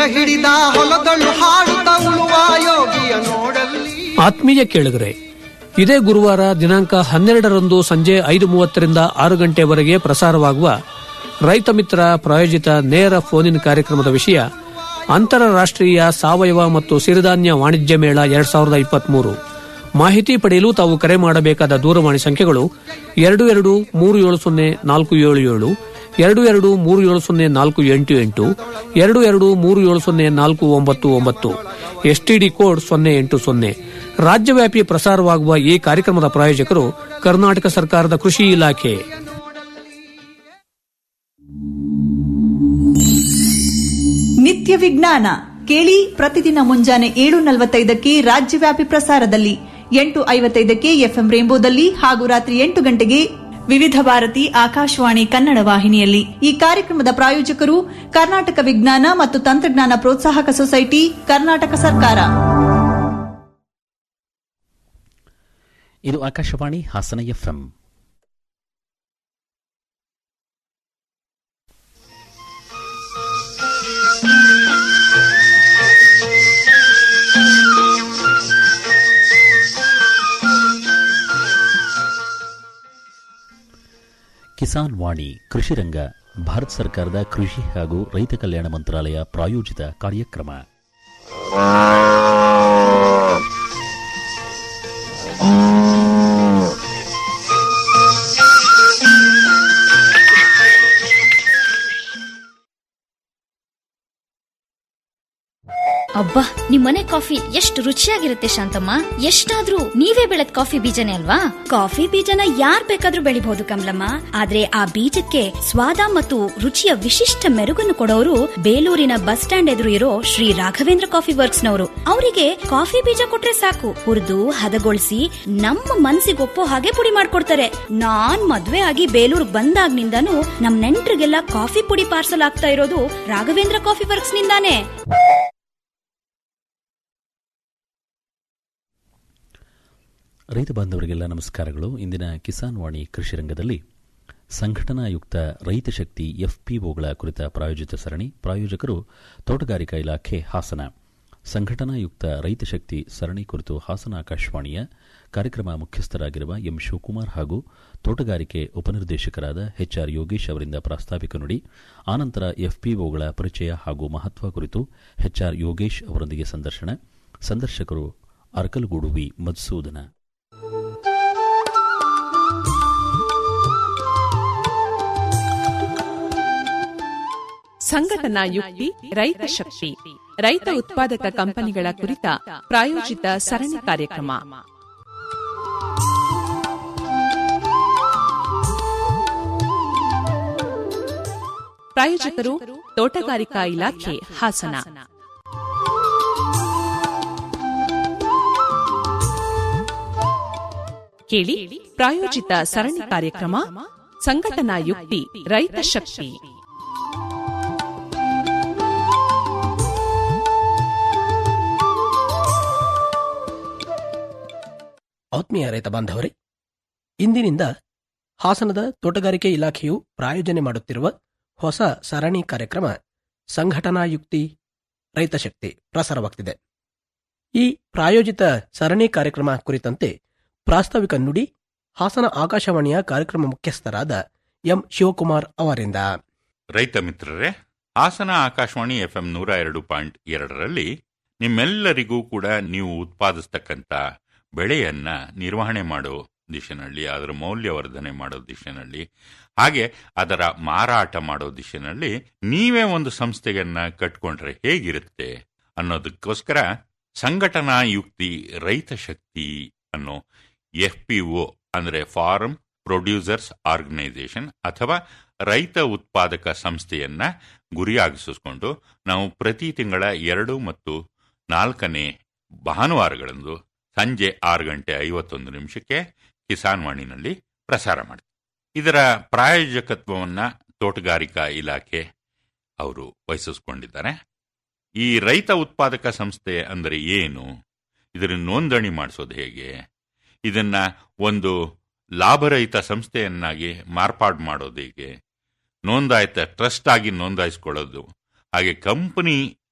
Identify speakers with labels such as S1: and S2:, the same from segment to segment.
S1: ಹಿಡಿದ ಹೊಲದಳು ಹಾಡುತ್ತ ಉಳುವ ಯೋಗಿಯ ನೋಡಲ್ಲಿ
S2: ಆತ್ಮೀಯ ಕೇಳಿದರೆ ಇದೇ ಗುರುವಾರ ದಿನಾಂಕ ಹನ್ನೆರಡರಂದು ಸಂಜೆ ಐದು ಮೂವತ್ತರಿಂದ ಆರು ಗಂಟೆವರೆಗೆ ಪ್ರಸಾರವಾಗುವ ರೈತ ಮಿತ್ರ ಪ್ರಾಯೋಜಿತ ನೇರ ಫೋನಿನ್ ಕಾರ್ಯಕ್ರಮದ ವಿಷಯ ಅಂತಾರಾಷ್ಟ್ರೀಯ ಸಾವಯವ ಮತ್ತು ಸಿರಿಧಾನ್ಯ ವಾಣಿಜ್ಯ ಮೇಳ ಎರಡ್ ಸಾವಿರದ ಇಪ್ಪತ್ಮೂರು ಮಾಹಿತಿ ಪಡೆಯಲು ತಾವು ಕರೆ ಮಾಡಬೇಕಾದ ದೂರವಾಣಿ ಸಂಖ್ಯೆಗಳು ಎರಡು ಎರಡು ಮೂರು ಏಳು ಸೊನ್ನೆ ನಾಲ್ಕು ಏಳು ಏಳು ಎರಡು ಎರಡು ಮೂರು ಏಳು ಸೊನ್ನೆ ನಾಲ್ಕು ಎಂಟು ಎಂಟು ಎರಡು ಎರಡು ಮೂರು ಏಳು ಸೊನ್ನೆ ನಾಲ್ಕು ಒಂಬತ್ತು ಒಂಬತ್ತು ಎಸ್ಟಿಡಿ ಕೋಡ್ ಸೊನ್ನೆ ಎಂಟು ಸೊನ್ನೆ ರಾಜ್ಯವ್ಯಾಪಿ ಪ್ರಸಾರವಾಗುವ ಈ ಕಾರ್ಯಕ್ರಮದ ಪ್ರಾಯೋಜಕರು ಕರ್ನಾಟಕ ಸರ್ಕಾರದ ಕೃಷಿ ಇಲಾಖೆ
S3: ನಿತ್ಯ ವಿಜ್ಞಾನ ಕೇಳಿ ಪ್ರತಿದಿನ ಮುಂಜಾನೆ ಏಳು ನಲವತ್ತೈದಕ್ಕೆ ರಾಜ್ಯವ್ಯಾಪಿ ಪ್ರಸಾರದಲ್ಲಿ ಎಂಟು ಐವತ್ತೈದಕ್ಕೆ ಎಫ್ಎಂ ರೇಂಬೋದಲ್ಲಿ ಹಾಗೂ ರಾತ್ರಿ ಎಂಟು ಗಂಟೆಗೆ ವಿವಿಧ ಭಾರತಿ ಆಕಾಶವಾಣಿ ಕನ್ನಡ ವಾಹಿನಿಯಲ್ಲಿ ಈ ಕಾರ್ಯಕ್ರಮದ ಪ್ರಾಯೋಜಕರು ಕರ್ನಾಟಕ ವಿಜ್ಞಾನ ಮತ್ತು ತಂತ್ರಜ್ಞಾನ ಪ್ರೋತ್ಸಾಹಕ ಸೊಸೈಟಿ ಕರ್ನಾಟಕ ಸರ್ಕಾರ
S4: ಇದು ಆಕಾಶವಾಣಿ ಹಾಸನ ಎಫ್ಎಂ ಕಿಸಾನ್ ವಾಣಿ ಕೃಷಿ ರಂಗ ಭಾರತ ಸರ್ಕಾರದ ಕೃಷಿ ಹಾಗೂ ರೈತ ಕಲ್ಯಾಣ ಮಂತ್ರಾಲಯ ಪ್ರಾಯೋಜಿತ ಕಾರ್ಯಕ್ರಮ
S5: ಅಬ್ಬಾ ನಿಮ್ಮನೆ ಕಾಫಿ ಎಷ್ಟು ರುಚಿಯಾಗಿರುತ್ತೆ ಶಾಂತಮ್ಮ ಎಷ್ಟಾದ್ರೂ ನೀವೇ ಬೆಳೆದ ಕಾಫಿ ಬೀಜನೇ ಅಲ್ವಾ
S6: ಕಾಫಿ ಬೀಜನ ಯಾರ್ ಬೇಕಾದ್ರೂ ಬೆಳಿಬಹುದು ಕಮಲಮ್ಮ ಆದ್ರೆ ಆ ಬೀಜಕ್ಕೆ ಸ್ವಾದ ಮತ್ತು ರುಚಿಯ ವಿಶಿಷ್ಟ ಮೆರುಗನ್ನು ಕೊಡೋರು ಬೇಲೂರಿನ ಬಸ್ ಸ್ಟ್ಯಾಂಡ್ ಎದುರು ಇರೋ ಶ್ರೀ ರಾಘವೇಂದ್ರ ಕಾಫಿ ವರ್ಕ್ಸ್ ನವರು ಅವರಿಗೆ ಕಾಫಿ ಬೀಜ ಕೊಟ್ರೆ ಸಾಕು ಹುರಿದು ಹದಗೊಳಿಸಿ ನಮ್ಮ ಮನ್ಸಿಗೊಪ್ಪೋ ಹಾಗೆ ಪುಡಿ ಮಾಡ್ಕೊಡ್ತಾರೆ ನಾನ್ ಮದ್ವೆ ಆಗಿ ಬೇಲೂರ್ ಬಂದಾಗ್ನಿಂದಾನು ನಮ್ ನೆಂಟ್ರಿಗೆಲ್ಲ ಕಾಫಿ ಪುಡಿ ಪಾರ್ಸಲ್ ಆಗ್ತಾ ಇರೋದು ರಾಘವೇಂದ್ರ ಕಾಫಿ ವರ್ಕ್ಸ್ ನಿಂದಾನೇ
S4: ರೈತ ಬಾಂಧವರಿಗೆಲ್ಲ ನಮಸ್ಕಾರಗಳು ಇಂದಿನ ಕಿಸಾನ್ ವಾಣಿ ಕೃಷಿ ರಂಗದಲ್ಲಿ ಸಂಘಟನಾಯುಕ್ತ ರೈತ ಶಕ್ತಿ ಎಫ್ಪಿಒಗಳ ಕುರಿತ ಪ್ರಾಯೋಜಿತ ಸರಣಿ ಪ್ರಾಯೋಜಕರು ತೋಟಗಾರಿಕಾ ಇಲಾಖೆ ಹಾಸನ ಸಂಘಟನಾಯುಕ್ತ ರೈತ ಶಕ್ತಿ ಸರಣಿ ಕುರಿತು ಹಾಸನ ಆಕಾಶವಾಣಿಯ ಕಾರ್ಯಕ್ರಮ ಮುಖ್ಯಸ್ಥರಾಗಿರುವ ಎಂ ಶಿವಕುಮಾರ್ ಹಾಗೂ ತೋಟಗಾರಿಕೆ ಉಪನಿರ್ದೇಶಕರಾದ ಎಚ್ಆರ್ ಯೋಗೇಶ್ ಅವರಿಂದ ಪ್ರಾಸ್ತಾವಿಕ ನುಡಿ ಆನಂತರ ಎಫ್ಪಿಒಗಳ ಪರಿಚಯ ಹಾಗೂ ಮಹತ್ವ ಕುರಿತು ಎಚ್ಆರ್ ಯೋಗೇಶ್ ಅವರೊಂದಿಗೆ ಸಂದರ್ಶನ ಸಂದರ್ಶಕರು ಅರಕಲಗೂಡು ವಿ ಮಧುಸೂದನ
S7: ಸಂಘಟನಾ ಯುಕ್ತಿ ರೈತ ಶಕ್ತಿ ರೈತ ಉತ್ಪಾದಕ ಕಂಪನಿಗಳ ಕುರಿತ ಪ್ರಾಯೋಜಿತ ಸರಣಿ ಕಾರ್ಯಕ್ರಮ ಪ್ರಾಯೋಜಕರು ತೋಟಗಾರಿಕಾ ಇಲಾಖೆ ಹಾಸನ ಕೇಳಿ ಪ್ರಾಯೋಜಿತ ಸರಣಿ ಕಾರ್ಯಕ್ರಮ ಸಂಘಟನಾ ಯುಕ್ತಿ ರೈತ ಶಕ್ತಿ
S8: ಆತ್ಮೀಯ ರೈತ ಬಾಂಧವರೇ ಇಂದಿನಿಂದ ಹಾಸನದ ತೋಟಗಾರಿಕೆ ಇಲಾಖೆಯು ಪ್ರಾಯೋಜನೆ ಮಾಡುತ್ತಿರುವ ಹೊಸ ಸರಣಿ ಕಾರ್ಯಕ್ರಮ ಸಂಘಟನಾ ಯುಕ್ತಿ ರೈತ ಶಕ್ತಿ ಪ್ರಸಾರವಾಗ್ತಿದೆ ಈ ಪ್ರಾಯೋಜಿತ ಸರಣಿ ಕಾರ್ಯಕ್ರಮ ಕುರಿತಂತೆ ಪ್ರಾಸ್ತಾವಿಕ ನುಡಿ ಹಾಸನ ಆಕಾಶವಾಣಿಯ ಕಾರ್ಯಕ್ರಮ ಮುಖ್ಯಸ್ಥರಾದ ಎಂ ಶಿವಕುಮಾರ್ ಅವರಿಂದ
S9: ರೈತ ಮಿತ್ರರೇ ಹಾಸನ ಆಕಾಶವಾಣಿ ಎಫ್ಎಂ ನೂರ ಎರಡು ಪಾಯಿಂಟ್ ಎರಡರಲ್ಲಿ ನಿಮ್ಮೆಲ್ಲರಿಗೂ ಕೂಡ ನೀವು ಉತ್ಪಾದಿಸ್ತಕ್ಕಂಥ ಬೆಳೆಯನ್ನ ನಿರ್ವಹಣೆ ಮಾಡೋ ದಿಶೆನಲ್ಲಿ ಅದರ ಮೌಲ್ಯವರ್ಧನೆ ಮಾಡೋ ದಿಶೆನಲ್ಲಿ ಹಾಗೆ ಅದರ ಮಾರಾಟ ಮಾಡೋ ದಿಶೆನಲ್ಲಿ ನೀವೇ ಒಂದು ಸಂಸ್ಥೆಯನ್ನ ಕಟ್ಕೊಂಡ್ರೆ ಹೇಗಿರುತ್ತೆ ಅನ್ನೋದಕ್ಕೋಸ್ಕರ ಸಂಘಟನಾ ಯುಕ್ತಿ ರೈತ ಶಕ್ತಿ ಅನ್ನೋ ಎಫ್ ಪಿ ಒ ಅಂದ್ರೆ ಫಾರ್ಮ್ ಪ್ರೊಡ್ಯೂಸರ್ಸ್ ಆರ್ಗನೈಸೇಷನ್ ಅಥವಾ ರೈತ ಉತ್ಪಾದಕ ಸಂಸ್ಥೆಯನ್ನ ಗುರಿಯಾಗಿಸಿಕೊಂಡು ನಾವು ಪ್ರತಿ ತಿಂಗಳ ಎರಡು ಮತ್ತು ನಾಲ್ಕನೇ ಭಾನುವಾರಗಳಂದು ಸಂಜೆ ಆರು ಗಂಟೆ ಐವತ್ತೊಂದು ನಿಮಿಷಕ್ಕೆ ಕಿಸಾನ್ ವಾಣಿನಲ್ಲಿ ಪ್ರಸಾರ ಮಾಡ್ತೀವಿ ಇದರ ಪ್ರಾಯೋಜಕತ್ವವನ್ನ ತೋಟಗಾರಿಕಾ ಇಲಾಖೆ ಅವರು ವಹಿಸಿಕೊಂಡಿದ್ದಾರೆ ಈ ರೈತ ಉತ್ಪಾದಕ ಸಂಸ್ಥೆ ಅಂದರೆ ಏನು ಇದರ ನೋಂದಣಿ ಮಾಡಿಸೋದು ಹೇಗೆ ಇದನ್ನ ಒಂದು ಲಾಭರಹಿತ ಸಂಸ್ಥೆಯನ್ನಾಗಿ ಮಾರ್ಪಾಡು ಮಾಡೋದು ಹೇಗೆ ನೋಂದಾಯಿತ ಟ್ರಸ್ಟ್ ಆಗಿ ನೋಂದಾಯಿಸ್ಕೊಳ್ಳೋದು ಹಾಗೆ ಕಂಪನಿ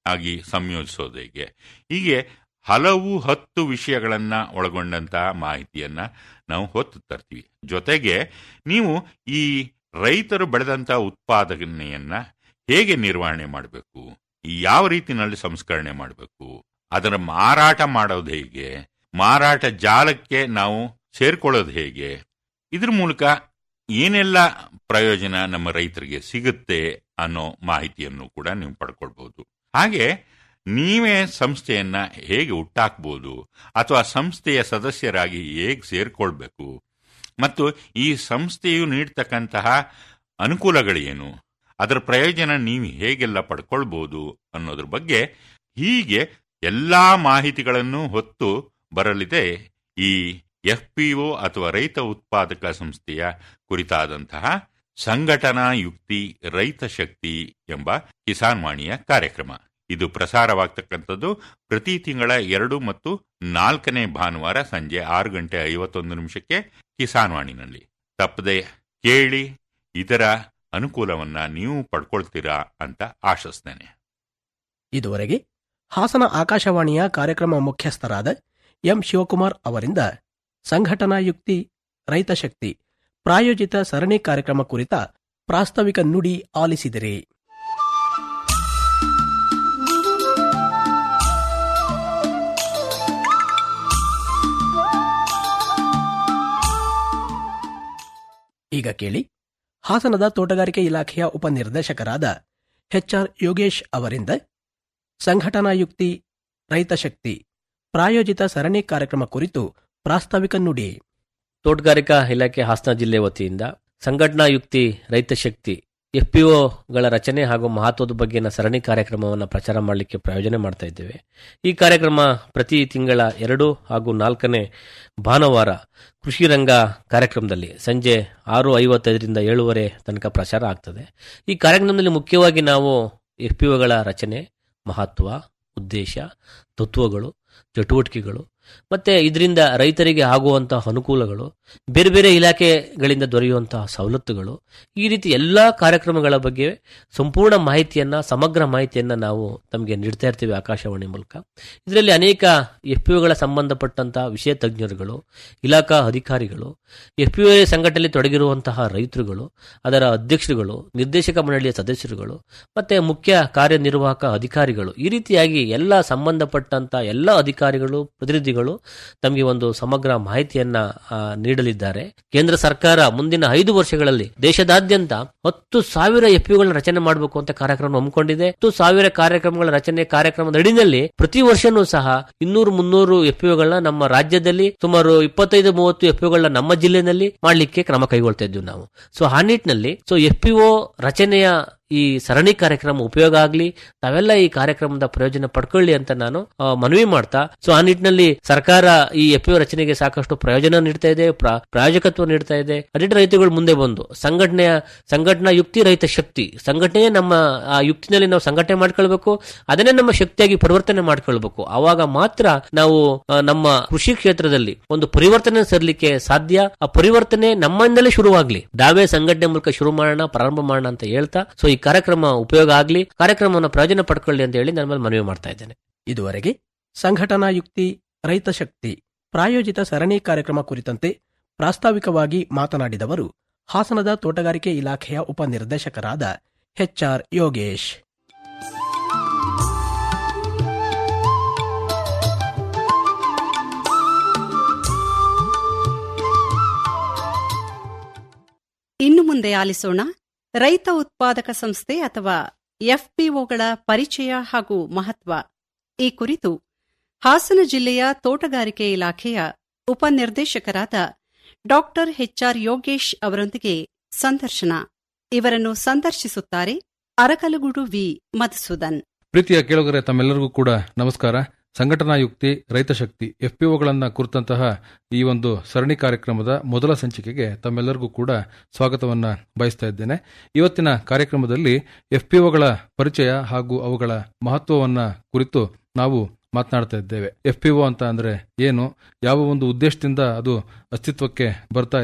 S9: ಆಗಿ ಸಂಯೋಜಿಸೋದು ಹೇಗೆ ಹೀಗೆ ಹಲವು ಹತ್ತು ವಿಷಯಗಳನ್ನ ಒಳಗೊಂಡಂತಹ ಮಾಹಿತಿಯನ್ನ ನಾವು ಹೊತ್ತು ತರ್ತೀವಿ ಜೊತೆಗೆ ನೀವು ಈ ರೈತರು ಬೆಳೆದಂತಹ ಉತ್ಪಾದನೆಯನ್ನ ಹೇಗೆ ನಿರ್ವಹಣೆ ಮಾಡಬೇಕು ಯಾವ ರೀತಿನಲ್ಲಿ ಸಂಸ್ಕರಣೆ ಮಾಡಬೇಕು ಅದರ ಮಾರಾಟ ಮಾಡೋದು ಹೇಗೆ ಮಾರಾಟ ಜಾಲಕ್ಕೆ ನಾವು ಸೇರ್ಕೊಳ್ಳೋದು ಹೇಗೆ ಇದ್ರ ಮೂಲಕ ಏನೆಲ್ಲ ಪ್ರಯೋಜನ ನಮ್ಮ ರೈತರಿಗೆ ಸಿಗುತ್ತೆ ಅನ್ನೋ ಮಾಹಿತಿಯನ್ನು ಕೂಡ ನೀವು ಪಡ್ಕೊಳ್ಬಹುದು ಹಾಗೆ ನೀವೇ ಸಂಸ್ಥೆಯನ್ನ ಹೇಗೆ ಹುಟ್ಟಾಕ್ಬೋದು ಅಥವಾ ಸಂಸ್ಥೆಯ ಸದಸ್ಯರಾಗಿ ಹೇಗೆ ಸೇರ್ಕೊಳ್ಬೇಕು ಮತ್ತು ಈ ಸಂಸ್ಥೆಯು ನೀಡ್ತಕ್ಕಂತಹ ಅನುಕೂಲಗಳೇನು ಅದರ ಪ್ರಯೋಜನ ನೀವು ಹೇಗೆಲ್ಲ ಪಡ್ಕೊಳ್ಬೋದು ಅನ್ನೋದ್ರ ಬಗ್ಗೆ ಹೀಗೆ ಎಲ್ಲಾ ಮಾಹಿತಿಗಳನ್ನು ಹೊತ್ತು ಬರಲಿದೆ ಈ ಎಫ್ಪಿಒ ಅಥವಾ ರೈತ ಉತ್ಪಾದಕ ಸಂಸ್ಥೆಯ ಕುರಿತಾದಂತಹ ಸಂಘಟನಾ ಯುಕ್ತಿ ರೈತ ಶಕ್ತಿ ಎಂಬ ಕಿಸಾನ್ ವಾಣಿಯ ಕಾರ್ಯಕ್ರಮ ಇದು ಪ್ರಸಾರವಾಗ್ತಕ್ಕಂಥದ್ದು ಪ್ರತಿ ತಿಂಗಳ ಎರಡು ಮತ್ತು ನಾಲ್ಕನೇ ಭಾನುವಾರ ಸಂಜೆ ಆರು ಗಂಟೆ ಐವತ್ತೊಂದು ನಿಮಿಷಕ್ಕೆ ಕಿಸಾನ್ ವಾಣಿನಲ್ಲಿ ತಪ್ಪದೆ ಕೇಳಿ ಇದರ ಅನುಕೂಲವನ್ನ ನೀವು ಪಡ್ಕೊಳ್ತೀರಾ ಅಂತ ಆಶಿಸ್ತೇನೆ
S8: ಇದುವರೆಗೆ ಹಾಸನ ಆಕಾಶವಾಣಿಯ ಕಾರ್ಯಕ್ರಮ ಮುಖ್ಯಸ್ಥರಾದ ಎಂ ಶಿವಕುಮಾರ್ ಅವರಿಂದ ಸಂಘಟನಾ ಯುಕ್ತಿ ರೈತ ಶಕ್ತಿ ಪ್ರಾಯೋಜಿತ ಸರಣಿ ಕಾರ್ಯಕ್ರಮ ಕುರಿತ ಪ್ರಾಸ್ತಾವಿಕ ನುಡಿ ಆಲಿಸಿದಿರಿ ಈಗ ಕೇಳಿ ಹಾಸನದ ತೋಟಗಾರಿಕೆ ಇಲಾಖೆಯ ಉಪನಿರ್ದೇಶಕರಾದ ಎಚ್ಆರ್ ಯೋಗೇಶ್ ಅವರಿಂದ ಸಂಘಟನಾ ಯುಕ್ತಿ ರೈತ ಶಕ್ತಿ ಪ್ರಾಯೋಜಿತ ಸರಣಿ ಕಾರ್ಯಕ್ರಮ ಕುರಿತು ಪ್ರಾಸ್ತಾವಿಕ ನುಡಿ
S10: ತೋಟಗಾರಿಕಾ ಇಲಾಖೆ ಹಾಸನ ಜಿಲ್ಲೆ ವತಿಯಿಂದ ಸಂಘಟನಾ ಯುಕ್ತಿ ರೈತ ಶಕ್ತಿ ಎಫ್ಪಿಒಗಳ ರಚನೆ ಹಾಗೂ ಮಹತ್ವದ ಬಗ್ಗೆನ ಸರಣಿ ಕಾರ್ಯಕ್ರಮವನ್ನು ಪ್ರಚಾರ ಮಾಡಲಿಕ್ಕೆ ಪ್ರಯೋಜನೆ ಮಾಡ್ತಾ ಇದ್ದೇವೆ ಈ ಕಾರ್ಯಕ್ರಮ ಪ್ರತಿ ತಿಂಗಳ ಎರಡು ಹಾಗೂ ನಾಲ್ಕನೇ ಭಾನುವಾರ ಕೃಷಿ ರಂಗ ಕಾರ್ಯಕ್ರಮದಲ್ಲಿ ಸಂಜೆ ಆರು ಐವತ್ತೈದರಿಂದ ಏಳುವರೆ ತನಕ ಪ್ರಚಾರ ಆಗ್ತದೆ ಈ ಕಾರ್ಯಕ್ರಮದಲ್ಲಿ ಮುಖ್ಯವಾಗಿ ನಾವು ಎಫ್ಪಿಒಗಳ ರಚನೆ ಮಹತ್ವ ಉದ್ದೇಶ ತತ್ವಗಳು ಚಟುವಟಿಕೆಗಳು ಮತ್ತೆ ಇದರಿಂದ ರೈತರಿಗೆ ಆಗುವಂತಹ ಅನುಕೂಲಗಳು ಬೇರೆ ಬೇರೆ ಇಲಾಖೆಗಳಿಂದ ದೊರೆಯುವಂತಹ ಸವಲತ್ತುಗಳು ಈ ರೀತಿ ಎಲ್ಲ ಕಾರ್ಯಕ್ರಮಗಳ ಬಗ್ಗೆ ಸಂಪೂರ್ಣ ಮಾಹಿತಿಯನ್ನ ಸಮಗ್ರ ಮಾಹಿತಿಯನ್ನ ನಾವು ತಮಗೆ ನೀಡ್ತಾ ಇರ್ತೀವಿ ಆಕಾಶವಾಣಿ ಮೂಲಕ ಇದರಲ್ಲಿ ಅನೇಕ ಎಫ್ ಗಳ ಸಂಬಂಧಪಟ್ಟಂತಹ ವಿಷಯ ತಜ್ಞರುಗಳು ಇಲಾಖಾ ಅಧಿಕಾರಿಗಳು ಎಫ್ ಪಿ ಸಂಘಟನೆಯಲ್ಲಿ ತೊಡಗಿರುವಂತಹ ರೈತರುಗಳು ಅದರ ಅಧ್ಯಕ್ಷರುಗಳು ನಿರ್ದೇಶಕ ಮಂಡಳಿಯ ಸದಸ್ಯರುಗಳು ಮತ್ತೆ ಮುಖ್ಯ ಕಾರ್ಯನಿರ್ವಾಹಕ ಅಧಿಕಾರಿಗಳು ಈ ರೀತಿಯಾಗಿ ಎಲ್ಲ ಸಂಬಂಧಪಟ್ಟಂತ ಎಲ್ಲ ಅಧಿಕಾರಿಗಳು ಪ್ರತಿನಿಧಿಗಳು ತಮಗೆ ಒಂದು ಸಮಗ್ರ ಮಾಹಿತಿಯನ್ನ ಆ, ನೀಡಲಿದ್ದಾರೆ ಕೇಂದ್ರ ಸರ್ಕಾರ ಮುಂದಿನ ಐದು ವರ್ಷಗಳಲ್ಲಿ ದೇಶದಾದ್ಯಂತ ಹತ್ತು ಸಾವಿರ ಎಫ್ಪಿಗಳನ್ನ ರಚನೆ ಮಾಡಬೇಕು ಅಂತ ಕಾರ್ಯಕ್ರಮ ಹಮ್ಮಿಕೊಂಡಿದೆ ಹತ್ತು ಸಾವಿರ ಕಾರ್ಯಕ್ರಮಗಳ ರಚನೆ ಕಾರ್ಯಕ್ರಮದ ಅಡಿನಲ್ಲಿ ಪ್ರತಿ ವರ್ಷನೂ ಸಹ ಇನ್ನೂರು ಮುನ್ನೂರು ಎಫ್ಪಿಗಳನ್ನ ನಮ್ಮ ರಾಜ್ಯದಲ್ಲಿ ಸುಮಾರು ಇಪ್ಪತ್ತೈದು ಮೂವತ್ತು ಎಫ್ಪಿಗಳನ್ನ ನಮ್ಮ ಜಿಲ್ಲೆನಲ್ಲಿ ಮಾಡಲಿಕ್ಕೆ ಕ್ರಮ ಕೈಗೊಳ್ತಾ ಇದ್ವಿ ನಾವು ಸೊ ಆ ನಿಟ್ಟಿನಲ್ಲಿ ಸೊ ಎಫ್ಪಿಒ ರಚನೆಯ ಈ ಸರಣಿ ಕಾರ್ಯಕ್ರಮ ಉಪಯೋಗ ಆಗಲಿ ತಾವೆಲ್ಲ ಈ ಕಾರ್ಯಕ್ರಮದ ಪ್ರಯೋಜನ ಪಡ್ಕೊಳ್ಳಿ ಅಂತ ನಾನು ಆ, ಮನವಿ ಮಾಡ್ತಾ ಸೊ ಆ ನಿಟ್ಟಿನಲ್ಲಿ ಸರ್ಕಾರ ಈ ಎಫ್ಒ ರಚನೆಗೆ ಸಾಕಷ್ಟು ಪ್ರಯೋಜನ ನೀಡ್ತಾ ಇದೆ ಪ್ರ- ಪ್ರಾಯೋಜಕತ್ವ ನೀಡ್ತಾ ಇದೆ ಅದೇ ರೈತರುಗಳು ಮುಂದೆ ಬಂದು ಸಂಘಟನೆಯ ಸಂಘಟನಾ ಯುಕ್ತಿ ರೈತ ಶಕ್ತಿ ಸಂಘಟನೆ ನಮ್ಮ ಆ ಯುಕ್ತಿನಲ್ಲಿ ನಾವು ಸಂಘಟನೆ ಮಾಡ್ಕೊಳ್ಬೇಕು ಅದನ್ನೇ ನಮ್ಮ ಶಕ್ತಿಯಾಗಿ ಪರಿವರ್ತನೆ ಮಾಡ್ಕೊಳ್ಬೇಕು ಆವಾಗ ಮಾತ್ರ ನಾವು ಆ, ನಮ್ಮ ಕೃಷಿ ಕ್ಷೇತ್ರದಲ್ಲಿ ಒಂದು ಪರಿವರ್ತನೆ ತರಲಿಕ್ಕೆ ಸಾಧ್ಯ ಆ ಪರಿವರ್ತನೆ ನಮ್ಮಿಂದಲೇ ಶುರುವಾಗ್ಲಿ ನಾವೇ ಸಂಘಟನೆ ಮೂಲಕ ಶುರು ಮಾಡೋಣ ಪ್ರಾರಂಭ ಮಾಡೋಣ ಅಂತ ಹೇಳ್ತಾ ಸೊ ಈ ಕಾರ್ಯಕ್ರಮ ಉಪಯೋಗ ಆಗ್ಲಿ ಕಾರ್ಯಕ್ರಮವನ್ನು ಪ್ರಯೋಜನ ಪಡ್ಕೊಳ್ಳಿ ಅಂತ ಹೇಳಿ ನನ್ನ ಮೇಲೆ ಮನವಿ ಮಾಡ್ತಾ ಇದ್ದೇನೆ
S8: ಇದುವರೆಗೆ ಸಂಘಟನಾ ಯುಕ್ತಿ ರೈತ ಶಕ್ತಿ ಪ್ರಾಯೋಜಿತ ಸರಣಿ ಕಾರ್ಯಕ್ರಮ ಕುರಿತಂತೆ ಪ್ರಾಸ್ತಾವಿಕವಾಗಿ ಮಾತನಾಡಿದವರು ಹಾಸನದ ತೋಟಗಾರಿಕೆ ಇಲಾಖೆಯ ಉಪನಿರ್ದೇಶಕರಾದ ಎಚ್ಆರ್ ಯೋಗೇಶ್
S11: ಇನ್ನು ಮುಂದೆ ಆಲಿಸೋಣ ರೈತ ಉತ್ಪಾದಕ ಸಂಸ್ಥೆ ಅಥವಾ ಎಫ್ಪಿಒಗಳ ಪರಿಚಯ ಹಾಗೂ ಮಹತ್ವ ಈ ಕುರಿತು ಹಾಸನ ಜಿಲ್ಲೆಯ ತೋಟಗಾರಿಕೆ ಇಲಾಖೆಯ ಉಪನಿರ್ದೇಶಕರಾದ ಡಾಕ್ಟರ್ ಎಚ್ಆರ್ ಯೋಗೇಶ್ ಅವರೊಂದಿಗೆ ಸಂದರ್ಶನ ಇವರನ್ನು ಸಂದರ್ಶಿಸುತ್ತಾರೆ ಅರಕಲಗೂಡು ವಿ ಮಧುಸೂದನ್
S12: ಪ್ರೀತಿಯ ಕೇಳುಗರೆ ತಮ್ಮೆಲ್ಲರಿಗೂ ಕೂಡ ನಮಸ್ಕಾರ ಸಂಘಟನಾ ಯುಕ್ತಿ ರೈತ ಶಕ್ತಿ ಎಫ್ಪಿಒಗಳನ್ನ ಕುರಿತಂತಹ ಈ ಒಂದು ಸರಣಿ ಕಾರ್ಯಕ್ರಮದ ಮೊದಲ ಸಂಚಿಕೆಗೆ ತಮ್ಮೆಲ್ಲರಿಗೂ ಕೂಡ ಸ್ವಾಗತವನ್ನ ಬಯಸ್ತಾ ಇದ್ದೇನೆ ಇವತ್ತಿನ ಕಾರ್ಯಕ್ರಮದಲ್ಲಿ ಎಫ್ಪಿಒಗಳ ಪರಿಚಯ ಹಾಗೂ ಅವುಗಳ ಮಹತ್ವವನ್ನ ಕುರಿತು ನಾವು ಮಾತನಾಡ್ತಾ ಇದ್ದೇವೆ ಎಫ್ಪಿಒ ಅಂತ ಅಂದ್ರೆ ಏನು ಯಾವ ಒಂದು ಉದ್ದೇಶದಿಂದ ಅದು ಅಸ್ತಿತ್ವಕ್ಕೆ ಬರ್ತಾ ಇದೆ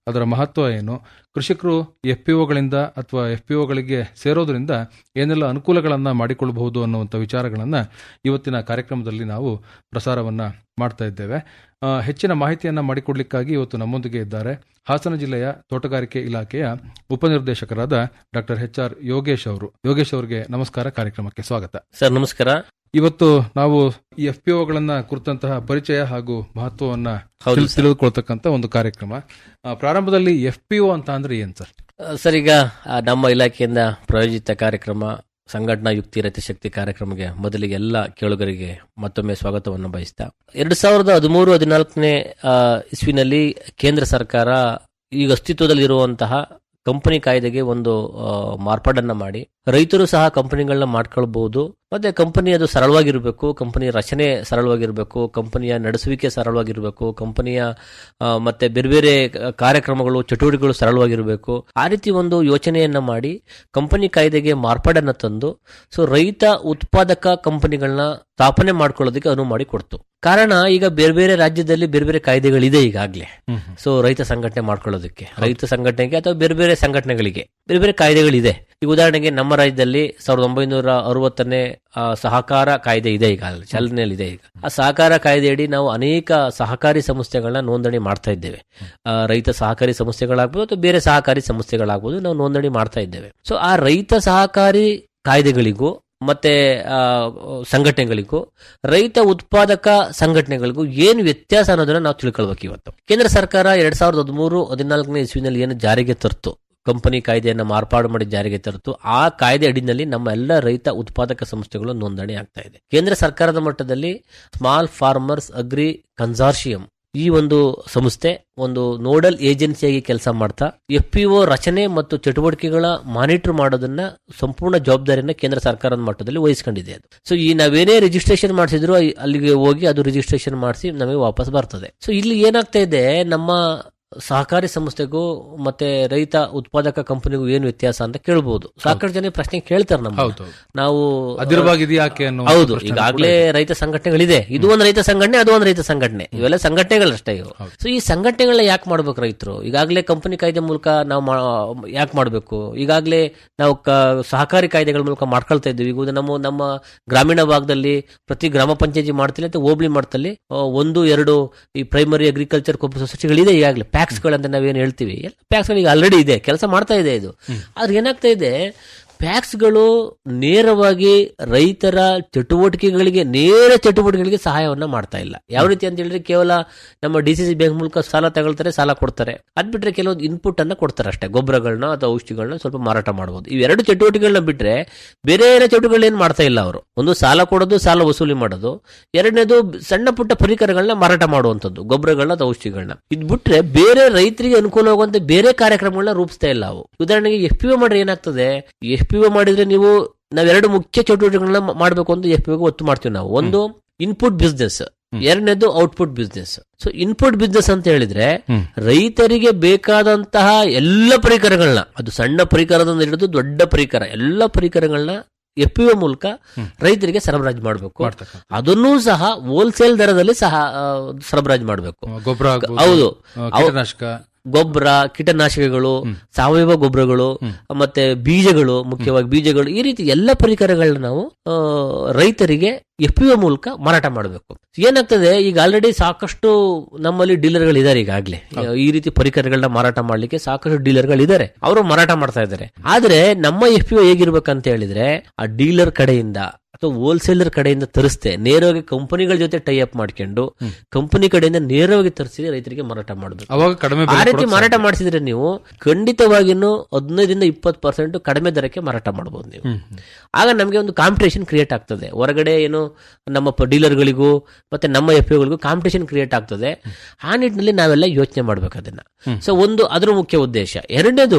S12: ಅದರ ಮಹತ್ವ ಏನು ಕೃಷಿಕರು ಎಫ್ ಪಿ ಒಗಳಿಂದ ಅಥವಾ ಎಫ್ ಪಿ ಒಗಳಿಗೆ ಸೇರೋದ್ರಿಂದ ಏನೆಲ್ಲ ಅನುಕೂಲಗಳನ್ನ ಮಾಡಿಕೊಳ್ಳಬಹುದು ಅನ್ನುವಂಥ ವಿಚಾರಗಳನ್ನ ಇವತ್ತಿನ ಕಾರ್ಯಕ್ರಮದಲ್ಲಿ ನಾವು ಪ್ರಸಾರವನ್ನ ಮಾಡ್ತಾ ಇದ್ದೇವೆ ಆ, ಹೆಚ್ಚಿನ ಮಾಹಿತಿಯನ್ನ ಮಾಡಿಕೊಡ್ಲಿಕ್ಕಾಗಿ ಇವತ್ತು ನಮ್ಮೊಂದಿಗೆ ಇದ್ದಾರೆ ಹಾಸನ ಜಿಲ್ಲೆಯ ತೋಟಗಾರಿಕೆ ಇಲಾಖೆಯ ಉಪನಿರ್ದೇಶಕರಾದ ಡಾಕ್ಟರ್ ಎಚ್ ಆರ್ ಯೋಗೇಶ್ ಅವರು ಯೋಗೇಶ್ ಅವರಿಗೆ ನಮಸ್ಕಾರ ಕಾರ್ಯಕ್ರಮಕ್ಕೆ ಸ್ವಾಗತ
S10: ಸರ್ ನಮಸ್ಕಾರ
S12: ಇವತ್ತು ನಾವು ಈ ಎಫ್ ಪಿ ಒಗಳನ್ನ ಕುರಿತಂತಹ ಪರಿಚಯ ಹಾಗೂ ಮಹತ್ವವನ್ನ
S10: ಹೌದು
S12: ತಿಳ್-
S10: ಸರ್.
S12: ತಿಳಿದುಕೊಳ್ತಕ್ಕಂಥ ಒಂದು ಕಾರ್ಯಕ್ರಮ ಆ, ಪ್ರಾರಂಭದಲ್ಲಿ ಎಫ್ ಪಿ ಒ ಅಂತ ಅಂದ್ರೆ ಏನ್ ಸರ್
S10: ಆ, ಸರ್ ಈಗ ಆ, ನಮ್ಮ ಇಲಾಖೆಯಿಂದ ಪ್ರಾಯೋಜಿತ ಕಾರ್ಯಕ್ರಮ ಸಂಘಟನಾ ಯುಕ್ತಿ ರತಿಶಕ್ತಿ ಕಾರ್ಯಕ್ರಮಕ್ಕೆ ಮೊದಲಿಗೆ ಎಲ್ಲ ಕೇಳುಗರಿಗೆ ಮತ್ತೊಮ್ಮೆ ಸ್ವಾಗತವನ್ನು ಬಯಸ್ತಾ ಎರಡು ಸಾವಿರದ ಹದಿಮೂರು ಹದಿನಾಲ್ಕನೇ ಇಸ್ವಿನಲ್ಲಿ ಕೇಂದ್ರ ಸರ್ಕಾರ ಈಗ ಅಸ್ತಿತ್ವದಲ್ಲಿರುವಂತಹ ಕಂಪನಿ ಕಾಯ್ದೆಗೆ ಒಂದು ಆ, ಮಾರ್ಪಾಡನ್ನ ಮಾಡಿ ರೈತರು ಸಹ ಕಂಪನಿಗಳನ್ನ ಮಾಡ್ಕೊಳ್ಬಹುದು ಮತ್ತೆ ಕಂಪನಿ ಅದು ಸರಳವಾಗಿರಬೇಕು ಕಂಪನಿಯ ರಚನೆ ಸರಳವಾಗಿರಬೇಕು ಕಂಪನಿಯ ನಡೆಸುವಿಕೆ ಸರಳವಾಗಿರಬೇಕು ಕಂಪನಿಯ ಆ, ಮತ್ತೆ ಬೇರೆ ಬೇರೆ ಕಾರ್ಯಕ್ರಮಗಳು ಚಟುವಟಿಕೆಗಳು ಸರಳವಾಗಿರಬೇಕು ಆ ರೀತಿ ಒಂದು ಯೋಚನೆಯನ್ನ ಮಾಡಿ ಕಂಪನಿ ಕಾಯ್ದೆಗೆ ಮಾರ್ಪಾಡನ್ನ ತಂದು ಸೊ ರೈತ ಉತ್ಪಾದಕ ಕಂಪನಿಗಳನ್ನ ಸ್ಥಾಪನೆ ಮಾಡ್ಕೊಳ್ಳೋದಕ್ಕೆ ಅನುವು ಮಾಡಿ ಕೊಡ್ತು ಕಾರಣ ಈಗ ಬೇರೆ ಬೇರೆ ರಾಜ್ಯದಲ್ಲಿ ಬೇರೆ ಬೇರೆ ಕಾಯ್ದೆಗಳಿದೆ ಈಗಾಗಲೇ ಸೊ ರೈತ ಸಂಘಟನೆ ಮಾಡ್ಕೊಳ್ಳೋದಕ್ಕೆ ರೈತ ಸಂಘಟನೆಗೆ ಅಥವಾ ಬೇರೆ ಬೇರೆ ಸಂಘಟನೆಗಳಿಗೆ ಬೇರೆ ಬೇರೆ ಕಾಯ್ದೆಗಳಿದೆ ಈಗ ಉದಾಹರಣೆಗೆ ನಮ್ಮ ರಾಜ್ಯದಲ್ಲಿ ಸಾವಿರದ ಒಂಬೈನೂರ ಅರವತ್ತನೇ ಆ, ಸಹಕಾರ ಕಾಯ್ದೆ ಇದೆ ಈಗ ಚಾಲನೆಯಲ್ಲಿದೆ ಈಗ ಆ ಸಹಕಾರ ಕಾಯ್ದೆಯಡಿ ನಾವು ಅನೇಕ ಸಹಕಾರಿ ಸಂಸ್ಥೆಗಳನ್ನ ನೋಂದಣಿ ಮಾಡ್ತಾ ಇದ್ದೇವೆ ಆ, ರೈತ ಸಹಕಾರಿ ಸಂಸ್ಥೆಗಳಾಗ್ಬೋದು ಅಥವಾ ಬೇರೆ ಸಹಕಾರಿ ಸಂಸ್ಥೆಗಳಾಗ್ಬೋದು ನಾವು ನೋಂದಣಿ ಮಾಡ್ತಾ ಇದ್ದೇವೆ ಸೊ ಆ ರೈತ ಸಹಕಾರಿ ಕಾಯ್ದೆಗಳಿಗೂ ಮತ್ತೆ ಆ, ಸಂಘಟನೆಗಳಿಗೂ ರೈತ ಉತ್ಪಾದಕ ಸಂಘಟನೆಗಳಿಗೂ ಏನು ವ್ಯತ್ಯಾಸ ಅನ್ನೋದನ್ನ ನಾವು ತಿಳ್ಕೊಳ್ಬೇಕು ಇವತ್ತು ಕೇಂದ್ರ ಸರ್ಕಾರ ಎರಡ್ ಸಾವಿರದ ಹದಿಮೂರು ಹದಿನಾಲ್ಕನೇ ಇಸ್ವಿನಲ್ಲಿ ಏನು ಜಾರಿಗೆ ತರ್ತು ಕಂಪನಿ ಕಾಯ್ದೆಯನ್ನು ಮಾರ್ಪಾಡು ಮಾಡಿ ಜಾರಿಗೆ ತರ್ತು ಆ ಕಾಯ್ದೆ ಅಡಿನಲ್ಲಿ ನಮ್ಮ ಎಲ್ಲ ರೈತ ಉತ್ಪಾದಕ ಸಂಸ್ಥೆಗಳು ನೋಂದಣಿ ಆಗ್ತಾ ಇದೆ ಕೇಂದ್ರ ಸರ್ಕಾರದ ಮಟ್ಟದಲ್ಲಿ ಸ್ಮಾಲ್ ಫಾರ್ಮರ್ಸ್ ಅಗ್ರಿ ಕನ್ಸಾರ್ಷಿಯಂ ಈ ಒಂದು ಸಂಸ್ಥೆ ಒಂದು ನೋಡಲ್ ಏಜೆನ್ಸಿಯಾಗಿ ಕೆಲಸ ಮಾಡ್ತಾ ಎಫ್ ಪಿ ಒ ರಚನೆ ಮತ್ತು ಚಟುವಟಿಕೆಗಳ ಮಾನಿಟರ್ ಮಾಡೋದನ್ನ ಸಂಪೂರ್ಣ ಜವಾಬ್ದಾರಿಯನ್ನ ಕೇಂದ್ರ ಸರ್ಕಾರದ ಮಟ್ಟದಲ್ಲಿ ವಹಿಸ್ಕೊಂಡಿದೆ ಅದು ಸೊ ಈ ನಾವೇನೇ ರಿಜಿಸ್ಟ್ರೇಷನ್ ಮಾಡಿಸಿದ್ರು ಅಲ್ಲಿಗೆ ಹೋಗಿ ಅದು ರಿಜಿಸ್ಟ್ರೇಷನ್ ಮಾಡಿಸಿ ನಮಗೆ ವಾಪಸ್ ಬರ್ತದೆ ಸೊ ಇಲ್ಲಿ ಏನಾಗ್ತಾ ಇದೆ ನಮ್ಮ ಸಹಕಾರಿ ಸಂಸ್ಥೆಗೂ ಮತ್ತೆ ರೈತ ಉತ್ಪಾದಕ ಕಂಪನಿಗೂ ಏನು ವ್ಯತ್ಯಾಸ ಅಂತ ಕೇಳಬಹುದು ಸಾಕಷ್ಟು ಜನ ಈ ಪ್ರಶ್ನೆ ಕೇಳ್ತಾರೆ ನಮ್ಮ
S12: ಹೌದು.
S10: ನಾವು
S12: ಅದಿರವಾಗಿದೆಯಾ ಯಾಕೆ ಅನ್ನೋ
S10: ಹೌದು
S12: ಪ್ರಶ್ನೆ
S10: ಈಗಾಗಲೇ
S12: ಕೂಡ ಇದೆ.
S10: ರೈತ ಸಂಘಟನೆಗಳಿದೆ ಇದು ಒಂದು ರೈತ ಸಂಘಟನೆ ಅದು ಒಂದು ರೈತ ಸಂಘಟನೆ ಇವೆಲ್ಲ ಸಂಘಟನೆಗಳಷ್ಟೇ ಇವು ಸೊ ಈ ಸಂಘಟನೆಗಳನ್ನ ಯಾಕೆ ಮಾಡ್ಬೇಕು ರೈತರು ಈಗಾಗಲೇ ಕಂಪನಿ ಕಾಯ್ದೆ ಮೂಲಕ ನಾವು ಯಾಕೆ ಮಾಡಬೇಕು ಈಗಾಗಲೇ ನಾವು ಕ- ಸಹಕಾರಿ ಕಾಯ್ದೆಗಳ ಮೂಲಕ ಮಾಡ್ಕೊಳ್ತಾ ಇದ್ದೀವಿ ಈಗ ಉದಾ- ನಮ್ಮ ನಮ್ಮ ಗ್ರಾಮೀಣ ಭಾಗದಲ್ಲಿ ಪ್ರತಿ ಗ್ರಾಮ ಪಂಚಾಯತಿ ಮಾಡ್ತಿಲ್ಲ ಅಥವಾ ಹೋಬಳಿ ಮಾಡ್ತಲ್ಲಿ ಆ, ಒಂದು ಎರಡು ಈ ಪ್ರೈಮರಿ ಅಗ್ರಿಕಲ್ಚರ್ ಕೋಪ ಸೊಸೈಟಿಗಳಿದೆ ಈಗಾಗಲೇ ಪ್ಯಾಕ್ಸ್ಗಳಂತ ನಾವೇನು ಹೇಳ್ತೀವಿ ಎಲ್ಲ ಪ್ಯಾಕ್ಸ್ಗಳು ಈಗ ಆಲ್ರೆಡಿ ಇದೆ ಕೆಲಸ ಮಾಡ್ತಾ ಇದೆ ಇದು ಆದ್ರೆ ಏನಾಗ್ತಾ ಇದೆ ಪ್ಯಾಕ್ಸ್ಗಳು ನೇರವಾಗಿ ರೈತರ ಚಟುವಟಿಕೆಗಳಿಗೆ ನೇರ ಚಟುವಟಿಕೆಗಳಿಗೆ ಸಹಾಯವನ್ನ ಮಾಡ್ತಾ ಇಲ್ಲ ಯಾವ ರೀತಿ ಅಂತ ಹೇಳಿದ್ರೆ ಕೇವಲ ನಮ್ಮ ಡಿ ಸಿ ಸಿ ಬ್ಯಾಂಕ್ ಮೂಲಕ ಸಾಲ ತಗೊಳ್ತಾರೆ ಸಾಲ ಕೊಡ್ತಾರೆ ಅದ್ ಬಿಟ್ರೆ ಕೆಲವೊಂದು ಇನ್ಪುಟ್ ಅನ್ನ ಕೊಡ್ತಾರೆ ಅಷ್ಟೇ ಗೊಬ್ಬರಗಳನ್ನ ಅಥವಾ ಔಷಧಿಗಳನ್ನ ಸ್ವಲ್ಪ ಮಾರಾಟ ಮಾಡಬಹುದು ಇವೆರಡು ಚಟುವಟಿಕೆಗಳನ್ನ ಬಿಟ್ರೆ ಬೇರೆ ಏನೇ ಚಟುವಟಿಕೆಗಳೇನು ಮಾಡ್ತಾ ಇಲ್ಲ ಅವರು ಒಂದು ಸಾಲ ಕೊಡೋದು ಸಾಲ ವಸೂಲಿ ಮಾಡೋದು ಎರಡನೇದು ಸಣ್ಣ ಪುಟ್ಟ ಪರಿಕರಗಳನ್ನ ಮಾರಾಟ ಮಾಡುವಂತದ್ದು ಗೊಬ್ಬರಗಳನ್ನ ಅಥವಾ ಔಷಧಿಗಳನ್ನ ಇದ್ ಬಿಟ್ರೆ ಬೇರೆ ರೈತರಿಗೆ ಅನುಕೂಲ ಆಗುವಂತೆ ಬೇರೆ ಕಾರ್ಯಕ್ರಮಗಳನ್ನ ರೂಪಿಸ್ತಾ ಇಲ್ಲ ಅವು ಉದಾಹರಣೆಗೆ ಎಫ್ ಪಿ ಮಾಡಿದ್ರೆ ಏನಾಗ್ತದೆ ಎಫ್ ಪಿ ಮಾಡಿದ್ರೆ ನೀವು ನಾವೆರಡು ಮುಖ್ಯ ಚಟುವಟಿಕೆಗಳನ್ನ ಮಾಡಬೇಕು ಅಂತ ಎಫ್ ಪಿ ಒತ್ತು ಮಾಡ್ತೀವಿ ನಾವು ಒಂದು ಇನ್ಪುಟ್ ಬಿಸ್ನೆಸ್ ಎರಡನೇದು output business so input business ಅಂತ ಹೇಳಿದ್ರೆ ರೈತರಿಗೆ ಬೇಕಾದಂತಹ ಎಲ್ಲ ಪರಿಕರಗಳನ್ನ ಅದು ಸಣ್ಣ ಪರಿಕರದಿಂದ ಹಿಡಿದು ದೊಡ್ಡ ಪರಿಕರ ಎಲ್ಲ ಪರಿಕರಗಳನ್ನ ಎಫ್ ಪಿ ಮೂಲಕ ರೈತರಿಗೆ ಸರಬರಾಜು ಮಾಡಬೇಕು ಅದನ್ನೂ ಸಹ ಹೋಲ್ಸೇಲ್ ದರದಲ್ಲಿ ಸಹ ಆ, ಸರಬರಾಜು ಮಾಡಬೇಕು
S12: ಗೊಬ್ಬರ ಆಗ್ಬೋದು,
S10: ಹೌದು
S12: ಆ,
S10: ಅವು-
S12: ಕೀಟನಾಶಕ.
S10: ಗೊಬ್ಬರ ಕೀಟನಾಶಕಗಳು ಸಾವಯವ ಗೊಬ್ಬರಗಳು ಮತ್ತೆ ಬೀಜಗಳು ಮುಖ್ಯವಾಗಿ ಬೀಜಗಳು ಈ ರೀತಿ ಎಲ್ಲ ಪರಿಕರಗಳನ್ನ ನಾವು ಆ, ರೈತರಿಗೆ ಎಫ್ ಪಿ ಮೂಲಕ ಮಾರಾಟ ಮಾಡಬೇಕು ಏನಾಗ್ತದೆ ಈಗ ಆಲ್ರೆಡಿ ಸಾಕಷ್ಟು ನಮ್ಮಲ್ಲಿ ಡೀಲರ್ಗಳು ಇದ್ದಾರೆ ಈಗಾಗಲೇ ಈ ರೀತಿ ಪರಿಕರಗಳನ್ನ ಮಾರಾಟ ಮಾಡ್ಲಿಕ್ಕೆ ಸಾಕಷ್ಟು ಡೀಲರ್ಗಳು ಇದ್ದಾರೆ ಅವರು ಮಾರಾಟ ಮಾಡ್ತಾ ಇದ್ದಾರೆ ಆದ್ರೆ ನಮ್ಮ ಎಫ್ ಪಿ ಹೇಗಿರ್ಬೇಕಂತ ಹೇಳಿದ್ರೆ ಆ ಡೀಲರ್ ಕಡೆಯಿಂದ ಅಥವಾ ಹೋಲ್ಸೇಲರ್ ಕಡೆಯಿಂದ ತರಿಸ್ತೆ ನೇರವಾಗಿ ಕಂಪನಿಗಳ ಜೊತೆ ಟೈ ಅಪ್ ಮಾಡ್ಕೊಂಡು ಕಂಪನಿ ಕಡೆಯಿಂದ ನೇರವಾಗಿ ತರಿಸಿ ರೈತರಿಗೆ ಮಾರಾಟ ಮಾಡಬೇಕು
S12: ಅವಾಗ ಕಡಿಮೆ ಬೆಲೆ
S10: ಆ ರೀತಿ
S12: ಕೊಡೋಕ್
S10: ಮಾರಾಟ ಮಾಡಿಸಿದ್ರೆ ನೀವು ಖಂಡಿತವಾಗಿನೂ ಹದಿನೈದರಿಂದ ಇಪ್ಪತ್ತು ಪರ್ಸೆಂಟ್ ಕಡಿಮೆ ದರಕ್ಕೆ ಮಾರಾಟ ಮಾಡಬಹುದು ನೀವು ಆಗ ನಮಗೆ ಒಂದು ಕಾಂಪಿಟೇಷನ್ ಕ್ರಿಯೇಟ್ ಆಗ್ತದೆ ಹೊರಗಡೆ ಏನು ನಮ್ಮ ಡೀಲರ್ಗಳಿಗೂ ಮತ್ತೆ ನಮ್ಮ ಎಫ್ ಗಳಿಗೂ ಕಾಂಪಿಟೇಷನ್ ಕ್ರಿಯೇಟ್ ಆಗ್ತದೆ ಆ ನಿಟ್ಟಿನಲ್ಲಿ ನಾವೆಲ್ಲ ಯೋಚನೆ ಮಾಡ್ಬೇಕು ಅದನ್ನ ಸೊ ಒಂದು ಅದ್ರ ಮುಖ್ಯ ಉದ್ದೇಶ ಎರಡನೇದು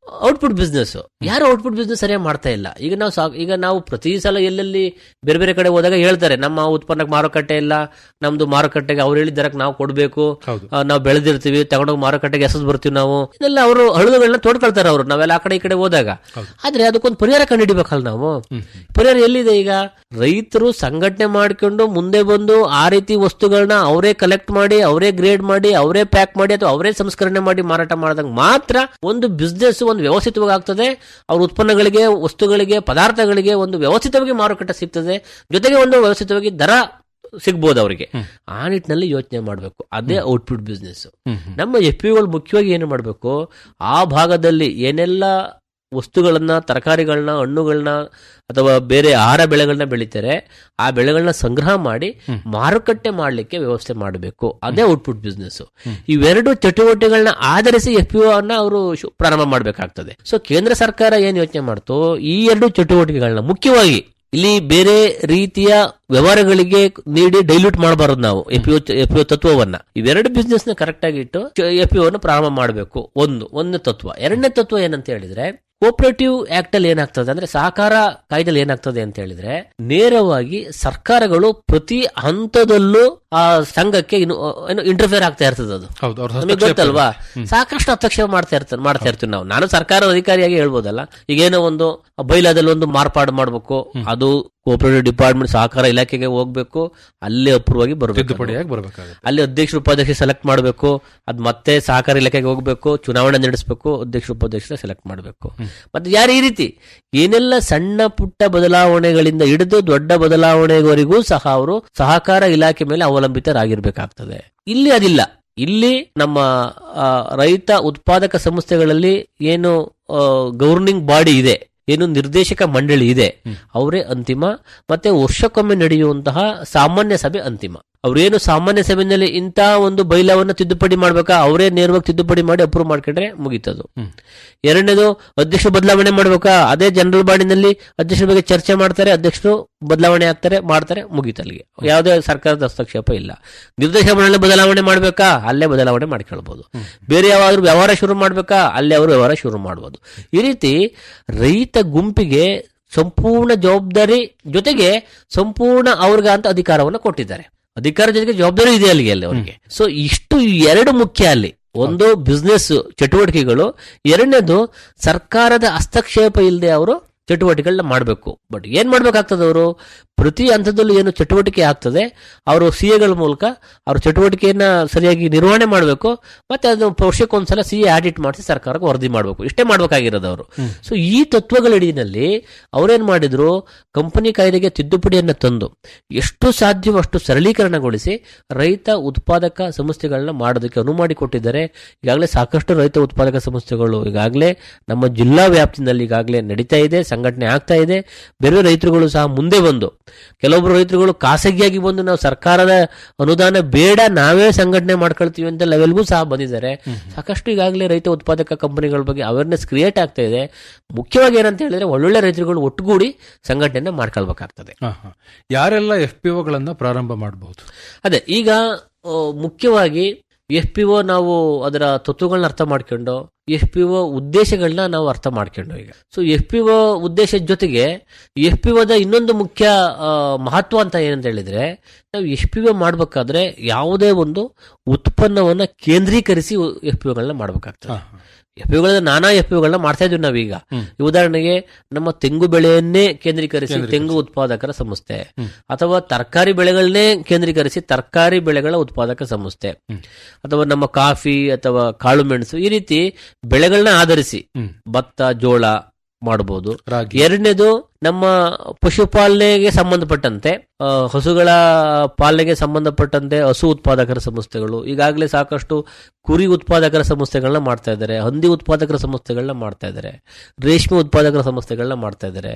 S10: ಔಟ್ಪುಟ್ ಬಿಸ್ನೆಸ್ ಯಾರು ಔಟ್ಪುಟ್ ಬಿಸ್ನೆಸ್ ಸರಿಯಾಗಿ ಮಾಡ್ತಾ ಇಲ್ಲ ಈಗ ನಾವು ಸಾ- ಈಗ ನಾವು ಪ್ರತಿ ಸಲ ಎಲ್ಲೆಲ್ಲಿ ಬೇರೆ ಬೇರೆ ಕಡೆ ಹೋದಾಗ ಹೇಳ್ತಾರೆ ನಮ್ಮ ಉತ್ಪನ್ನಕ್ಕೆ ಮಾರುಕಟ್ಟೆ ಇಲ್ಲ ನಮ್ದು ಮಾರುಕಟ್ಟೆಗೆ ಅವ್ರು ಹೇಳಿದ ದರಕ್ಕೆ ನಾವು ಕೊಡಬೇಕು ನಾವು ಬೆಳೆದಿರ್ತೀವಿ ತಗೊಂಡೋಗಿ ಮಾರುಕಟ್ಟೆಗೆ ಎಸಸ್ ಬರ್ತೀವಿ ನಾವು ಇದೆಲ್ಲ ಅವರು ಹಳುಗಳನ್ನ ತೋಡ್ಕೊಳ್ತಾರೆ ಅವರು ನಾವೆಲ್ಲ ಆ ಕಡೆ ಈ ಕಡೆ ಹೋದಾಗ ಆದ್ರೆ ಅದಕ್ಕೊಂದು ಪರಿಹಾರ ಕಂಡುಹಿಡಿಬೇಕಲ್ಲ ನಾವು ಪರಿಹಾರ ಎಲ್ಲಿದೆ ಈಗ ರೈತರು ಸಂಘಟನೆ ಮಾಡ್ಕೊಂಡು ಮುಂದೆ ಬಂದು ಆ ರೀತಿ ವಸ್ತುಗಳನ್ನ ಅವರೇ ಕಲೆಕ್ಟ್ ಮಾಡಿ ಅವರೇ ಗ್ರೇಡ್ ಮಾಡಿ ಅವರೇ ಪ್ಯಾಕ್ ಮಾಡಿ ಅಥವಾ ಅವರೇ ಸಂಸ್ಕರಣೆ ಮಾಡಿ ಮಾರಾಟ ಮಾಡಿದಾಗ ಮಾತ್ರ ಒಂದು ಬಿಸ್ನೆಸ್ ಒಂದು ವ್ಯವಸ್ಥಿತವಾಗಿ ಆಗ್ತದೆ ಅವ್ರ ಉತ್ಪನ್ನಗಳಿಗೆ ವಸ್ತುಗಳಿಗೆ ಪದಾರ್ಥಗಳಿಗೆ ಒಂದು ವ್ಯವಸ್ಥಿತವಾಗಿ ಮಾರುಕಟ್ಟೆ ಸಿಗ್ತದೆ ಜೊತೆಗೆ ಒಂದು ವ್ಯವಸ್ಥಿತವಾಗಿ ದರ ಸಿಗ್ಬೋದು ಅವರಿಗೆ ಆ ನಿಟ್ಟಿನಲ್ಲಿ ಯೋಚನೆ ಮಾಡಬೇಕು ಅದೇ ಔಟ್ಪುಟ್ ಬಿಸ್ನೆಸ್ ನಮ್ಮ ಎಫ್ ಪಿಗಳು ಮುಖ್ಯವಾಗಿ ಏನು ಮಾಡಬೇಕು ಆ ಭಾಗದಲ್ಲಿ ಏನೆಲ್ಲ ವಸ್ತುಗಳನ್ನ ತರಕಾರಿಗಳನ್ನ ಹಣ್ಣುಗಳನ್ನ ಅಥವಾ ಬೇರೆ ಆಹಾರ ಬೆಳೆಗಳನ್ನ ಬೆಳಿತಾರೆ ಆ ಬೆಳೆಗಳನ್ನ ಸಂಗ್ರಹ ಮಾಡಿ ಮಾರುಕಟ್ಟೆ ಮಾಡಲಿಕ್ಕೆ ವ್ಯವಸ್ಥೆ ಮಾಡಬೇಕು ಅದೇ ಔಟ್ಪುಟ್ ಬಿಸ್ನೆಸ್ ಇವೆರಡು ಚಟುವಟಿಕೆಗಳನ್ನ ಆಧರಿಸಿ ಎಫ್ ಪಿ ಅನ್ನ ಅವರು ಪ್ರಾರಂಭ ಮಾಡಬೇಕಾಗ್ತದೆ ಸೊ ಕೇಂದ್ರ ಸರ್ಕಾರ ಏನ್ ಯೋಚನೆ ಮಾಡ್ತೋ ಈ ಎರಡು ಚಟುವಟಿಕೆಗಳನ್ನ ಮುಖ್ಯವಾಗಿ ಇಲ್ಲಿ ಬೇರೆ ರೀತಿಯ ವ್ಯವಹಾರಗಳಿಗೆ ನೀಡಿ ಡೈಲ್ಯೂಟ್ ಮಾಡಬಾರದು ನಾವು ಎಫ್ ಎಫ್ ತತ್ವವನ್ನ ಇವೆರಡು ಬಿಸ್ನೆಸ್ ನ ಕರೆಕ್ಟ್ ಆಗಿ ಇಟ್ಟು ಎಫ್ ಅನ್ನು ಪ್ರಾರಂಭ ಮಾಡಬೇಕು ಒಂದು ಒಂದು ತತ್ವ ಎರಡನೇ ತತ್ವ ಏನಂತ ಹೇಳಿದ್ರೆ ಕೋಪರೇಟಿವ್ ಆಕ್ಟ್ ಅಲ್ಲಿ ಏನಾಗ್ತದೆ ಅಂದ್ರೆ ಸಹಕಾರ ಕಾಯ್ದೆಯಲ್ಲಿ ಏನಾಗ್ತದೆ ಅಂತ ಹೇಳಿದ್ರೆ ನೇರವಾಗಿ ಸರ್ಕಾರಗಳು ಪ್ರತಿ ಹಂತದಲ್ಲೂ ಆ ಸಂಘಕ್ಕೆ ಇನ್ನು ಏನು ಇಂಟರ್ಫಿಯರ್ ಆಗ್ತಾ ಇರ್ತದೆ ಅದು
S12: ಹೌದು ಅವ್ರ
S10: ನಮಗೆ ಗೊತ್ತಲ್ವಾ ಸಾಕಷ್ಟು ಹಸ್ತಕ್ಷೇಪ ಮಾಡ್ತಾ ಇರ್ತಾರೆ ಮಾಡ್ತಾ ಇರ್ತೀವಿ ನಾವು ನಾನು ಸರ್ಕಾರ ಅಧಿಕಾರಿಯಾಗಿ ಹೇಳ್ಬೋದಲ್ಲ ಈಗೇನೋ ಒಂದು ಬೈಲಾದಲ್ಲಿ ಒಂದು ಮಾರ್ಪಾಡು ಮಾಡಬೇಕು ಅದು ಕೋಪರೇಟಿವ್ ಡಿಪಾರ್ಟ್ಮೆಂಟ್ ಸಹಕಾರ ಇಲಾಖೆಗೆ ಹೋಗ್ಬೇಕು ಅಲ್ಲೇ ಅಪ್ರೂವ್ ಆಗಿ ಬರಬೇಕು
S12: ತಿದ್ದುಪಡಿಯಾಗಿ ಬರ್ಬೇಕಾಗುತ್ತೆ
S10: ಅಲ್ಲಿ ಅಧ್ಯಕ್ಷರು ಉಪಾಧ್ಯಕ್ಷ ಸೆಲೆಕ್ಟ್ ಮಾಡಬೇಕು ಅದ್ ಮತ್ತೆ ಸಹಕಾರ ಇಲಾಖೆಗೆ ಹೋಗ್ಬೇಕು ಚುನಾವಣೆ ನಡೆಸಬೇಕು ಅಧ್ಯಕ್ಷರು ಉಪಾಧ್ಯಕ್ಷರ ಸೆಲೆಕ್ಟ್ ಮಾಡಬೇಕು ಮತ್ತೆ ಯಾರು ಈ ರೀತಿ ಏನೆಲ್ಲ ಸಣ್ಣ ಪುಟ್ಟ ಬದಲಾವಣೆಗಳಿಂದ ಹಿಡಿದು ದೊಡ್ಡ ಬದಲಾವಣೆವರೆಗೂ ಸಹ ಅವರು ಸಹಕಾರ ಇಲಾಖೆ ಮೇಲೆ ಅವಲಂಬಿತರಾಗಿರ್ಬೇಕಾಗ್ತದೆ ಇಲ್ಲಿ ಅದಿಲ್ಲ ಇಲ್ಲಿ ನಮ್ಮ ಆ, ರೈತ ಉತ್ಪಾದಕ ಸಂಸ್ಥೆಗಳಲ್ಲಿ ಏನು ಗವರ್ನಿಂಗ್ ಬಾಡಿ ಇದೆ ಏನು ನಿರ್ದೇಶಕ ಮಂಡಳಿ ಇದೆ ಅವರೇ ಅಂತಿಮ ಮತ್ತೆ ವರ್ಷಕ್ಕೊಮ್ಮೆ ನಡೆಯುವಂತಹ ಸಾಮಾನ್ಯ ಸಭೆ ಅಂತಿಮ ಅವ್ರೇನು ಸಾಮಾನ್ಯ ಸಭೆಯಲ್ಲಿ ಇಂಥ ಒಂದು ಬೈಲವನ್ನ ತಿದ್ದುಪಡಿ ಮಾಡ್ಬೇಕಾ ಅವರೇ ನೇರವಾಗಿ ತಿದ್ದುಪಡಿ ಮಾಡಿ ಅಪ್ರೂವ್ ಮಾಡ್ಕೊಂಡ್ರೆ ಮುಗೀತದು ಎರಡನೇದು ಅಧ್ಯಕ್ಷ ಬದಲಾವಣೆ ಮಾಡ್ಬೇಕಾ ಅದೇ ಜನರಲ್ ಬಾಡಿನಲ್ಲಿ ಅಧ್ಯಕ್ಷರ ಬಗ್ಗೆ ಚರ್ಚೆ ಮಾಡ್ತಾರೆ ಅಧ್ಯಕ್ಷರು ಬದಲಾವಣೆ ಆಗ್ತಾರೆ ಮಾಡ್ತಾರೆ ಮುಗೀತು ಅಲ್ಲಿಗೆ ಯಾವುದೇ ಸರ್ಕಾರದ ಹಸ್ತಕ್ಷೇಪ ಇಲ್ಲ ನಿರ್ದೇಶಕ ಮಂಡಳಿ ಬದಲಾವಣೆ ಮಾಡ್ಬೇಕಾ ಅಲ್ಲೇ ಬದಲಾವಣೆ ಮಾಡ್ಕೊಳ್ಬಹುದು ಬೇರೆ ಯಾವಾದ್ರೂ ವ್ಯವಹಾರ ಶುರು ಮಾಡ್ಬೇಕಾ ಅಲ್ಲೇ ಅವರು ವ್ಯವಹಾರ ಶುರು ಮಾಡ್ಬೋದು ಈ ರೀತಿ ರೈತ ಗುಂಪಿಗೆ ಸಂಪೂರ್ಣ ಜವಾಬ್ದಾರಿ ಜೊತೆಗೆ ಸಂಪೂರ್ಣ ಅವ್ರಿಗೆ ಅಂತ ಅಧಿಕಾರವನ್ನು ಕೊಟ್ಟಿದ್ದಾರೆ ಅಧಿಕಾರ ಜೊತೆಗೆ ಜವಾಬ್ದಾರಿ ಇದೆ ಅಲ್ಲಿಗೆ ಅಲ್ಲಿ ಅವರಿಗೆ ಸೊ ಇಷ್ಟು ಎರಡು ಮುಖ್ಯ ಅಲ್ಲಿ ಒಂದು ಬಿಸ್ನೆಸ್ ಚಟುವಟಿಕೆಗಳು ಎರಡನೇದು ಸರ್ಕಾರದ ಹಸ್ತಕ್ಷೇಪ ಇಲ್ಲದೆ ಅವರು ಚಟುವಟಿಕೆಗಳನ್ನ ಮಾಡಬೇಕು ಬಟ್ ಏನ್ ಮಾಡ್ಬೇಕಾಗ್ತದೆ ಅವರು ಪ್ರತಿ ಹಂತದಲ್ಲೂ ಏನು ಚಟುವಟಿಕೆ ಆಗ್ತದೆ ಅವರು ಸಿ ಎಗಳ ಮೂಲಕ ಅವ್ರ ಚಟುವಟಿಕೆಯನ್ನ ಸರಿಯಾಗಿ ನಿರ್ವಹಣೆ ಮಾಡಬೇಕು ಮತ್ತೆ ಅದು ವರ್ಷಕ್ಕೊಂದ್ಸಲ ಸಿ ಎ ಆಡಿಟ್ ಮಾಡಿಸಿ ಸರ್ಕಾರಕ್ಕೆ ವರದಿ ಮಾಡಬೇಕು ಇಷ್ಟೇ ಮಾಡ್ಬೇಕಾಗಿರೋದು ಅವರು ಸೊ ಈ ತತ್ವಗಳಡಿನಲ್ಲಿ ಅವರೇನ್ ಮಾಡಿದ್ರು ಕಂಪನಿ ಕಾಯ್ದೆಗೆ ತಿದ್ದುಪಡಿಯನ್ನ ತಂದು ಎಷ್ಟು ಸಾಧ್ಯವೋ ಅಷ್ಟು ಸರಳೀಕರಣಗೊಳಿಸಿ ರೈತ ಉತ್ಪಾದಕ ಸಂಸ್ಥೆಗಳನ್ನ ಮಾಡೋದಕ್ಕೆ ಅನುವು ಮಾಡಿಕೊಟ್ಟಿದ್ದಾರೆ ಈಗಾಗಲೇ ಸಾಕಷ್ಟು ರೈತ ಉತ್ಪಾದಕ ಸಂಸ್ಥೆಗಳು ಈಗಾಗಲೇ ನಮ್ಮ ಜಿಲ್ಲಾ ವ್ಯಾಪ್ತಿನಲ್ಲಿ ಈಗಾಗಲೇ ನಡೀತಾ ಇದೆ ಸಂಘಟನೆ ಆಗ್ತಾ ಇದೆ ಬೇರೆ ರೈತರುಗಳು ಸಹ ಮುಂದೆ ಬಂದು ಕೆಲವೊಬ್ರು ರೈತರುಗಳು ಖಾಸಗಿಯಾಗಿ ಬಂದು ನಾವು ಸರ್ಕಾರದ ಅನುದಾನ ಬೇಡ ನಾವೇ ಸಂಘಟನೆ ಮಾಡ್ಕೊಳ್ತೀವಿ ಅಂತ ಲೆವೆಲ್ಗೂ ಸಹ ಬಂದಿದ್ದಾರೆ ಸಾಕಷ್ಟು ಈಗಾಗಲೇ ರೈತ ಉತ್ಪಾದಕ ಕಂಪನಿಗಳ ಬಗ್ಗೆ ಅವೇರ್ನೆಸ್ ಕ್ರಿಯೇಟ್ ಆಗ್ತಾ ಇದೆ ಮುಖ್ಯವಾಗಿ ಏನಂತ ಹೇಳಿದ್ರೆ ಒಳ್ಳೊಳ್ಳೆ ರೈತರುಗಳು ಒಟ್ಟುಗೂಡಿ ಸಂಘಟನೆ ಮಾಡ್ಕೊಳ್ಬೇಕಾಗ್ತದೆ
S12: ಹಾ, ಹಾ. ಯಾರೆಲ್ಲ ಎಫ್ ಪಿ ಒಗಳನ್ನ ಪ್ರಾರಂಭ ಮಾಡಬಹುದು
S10: ಅದೇ ಈಗ ಆ, ಮುಖ್ಯವಾಗಿ ಎಫ್ ಪಿ ಒ ನಾವು ಅದರ ತತ್ವಗಳನ್ನ ಅರ್ಥ ಮಾಡ್ಕೊಂಡು ಎಫ್ ಪಿ ಒ ಉದ್ದೇಶಗಳನ್ನ ನಾವು ಅರ್ಥ ಮಾಡ್ಕೊಂಡು ಈಗ ಸೊ ಎಫ್ ಪಿ ಒ ಉದ್ದೇಶದ ಜೊತೆಗೆ ಎಫ್ ಪಿ ಒದ ಇನ್ನೊಂದು ಮುಖ್ಯ ಆ, ಮಹತ್ವ ಅಂತ ಏನಂತ ಹೇಳಿದ್ರೆ ನಾವು ಎಫ್ ಪಿ ಒ ಮಾಡ್ಬೇಕಾದ್ರೆ ಯಾವುದೇ ಒಂದು ಉತ್ಪನ್ನವನ್ನ ಕೇಂದ್ರೀಕರಿಸಿ ಎಫ್ ಪಿ ಒಗಳನ್ನ ಮಾಡ್ಬೇಕಾಗ್ತದೆ ಎಫ್ ಪಿಗಳನ್ನ ನಾನಾ ಎಫ್ ಪಿಗಳನ್ನ ಮಾಡ್ತಾ ಇದ್ವಿ ನಾವೀಗ ಈ ಉದಾಹರಣೆಗೆ ನಮ್ಮ ತೆಂಗು ಬೆಳೆಯನ್ನೇ ಕೇಂದ್ರೀಕರಿಸಿ ತೆಂಗು ಉತ್ಪಾದಕರ ಸಂಸ್ಥೆ ಅಥವಾ ತರಕಾರಿ ಬೆಳೆಗಳನ್ನೇ ಕೇಂದ್ರೀಕರಿಸಿ ತರಕಾರಿ ಬೆಳೆಗಳ ಉತ್ಪಾದಕ ಸಂಸ್ಥೆ ಅಥವಾ ನಮ್ಮ ಕಾಫಿ ಅಥವಾ ಕಾಳು ಮೆಣಸು ಈ ರೀತಿ ಬೆಳೆಗಳನ್ನ ಆಧರಿಸಿ ಭತ್ತ ಜೋಳ ಮಾಡಬಹುದು ಎರಡನೇದು ನಮ್ಮ ಪಶುಪಾಲನೆಗೆ ಸಂಬಂಧಪಟ್ಟಂತೆ ಆ, ಹಸುಗಳ ಪಾಲನೆಗೆ ಸಂಬಂಧಪಟ್ಟಂತೆ ಹಸು ಉತ್ಪಾದಕರ ಸಂಸ್ಥೆಗಳು ಈಗಾಗಲೇ ಸಾಕಷ್ಟು ಕುರಿ ಉತ್ಪಾದಕರ ಸಂಸ್ಥೆಗಳನ್ನ ಮಾಡ್ತಾ ಇದ್ದಾರೆ ಹಂದಿ ಉತ್ಪಾದಕರ ಸಂಸ್ಥೆಗಳನ್ನ ಮಾಡ್ತಾ ಇದ್ದಾರೆ ರೇಷ್ಮೆ ಉತ್ಪಾದಕರ ಸಂಸ್ಥೆಗಳನ್ನ ಮಾಡ್ತಾ ಇದ್ದಾರೆ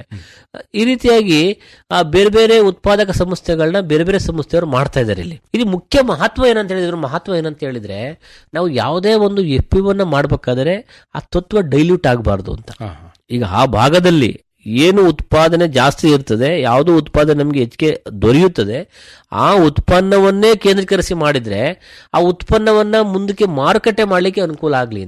S10: ಈ ರೀತಿಯಾಗಿ ಆ ಬೇರೆ ಬೇರೆ ಉತ್ಪಾದಕ ಸಂಸ್ಥೆಗಳನ್ನ ಬೇರೆ ಬೇರೆ ಸಂಸ್ಥೆಯವರು ಮಾಡ್ತಾ ಇದ್ದಾರೆ ಇಲ್ಲಿ ಇಲ್ಲಿ ಮುಖ್ಯ ಮಹತ್ವ ಏನಂತ ಹೇಳಿದ್ರು ಮಹತ್ವ ಏನಂತ ಹೇಳಿದ್ರೆ ನಾವು ಯಾವುದೇ ಒಂದು ಎಫ್ ಪಿ ಮಾಡ್ಬೇಕಾದ್ರೆ ಆ ತತ್ವ ಡೈಲ್ಯೂಟ್ ಆಗಬಾರ್ದು ಅಂತ ಈಗ ಆ ಭಾಗದಲ್ಲಿ ಏನು ಉತ್ಪಾದನೆ ಜಾಸ್ತಿ ಇರ್ತದೆ ಯಾವುದು ಉತ್ಪಾದನೆ ನಮಗೆ ಹೆಚ್ಚಿಗೆ ದೊರೆಯುತ್ತದೆ ಆ ಉತ್ಪನ್ನವನ್ನೇ ಕೇಂದ್ರೀಕರಿಸಿ ಮಾಡಿದ್ರೆ ಆ ಉತ್ಪನ್ನವನ್ನ ಮುಂದಕ್ಕೆ ಮಾರುಕಟ್ಟೆ ಮಾಡಲಿಕ್ಕೆ ಅನುಕೂಲ ಆಗಲಿ ಅಂತ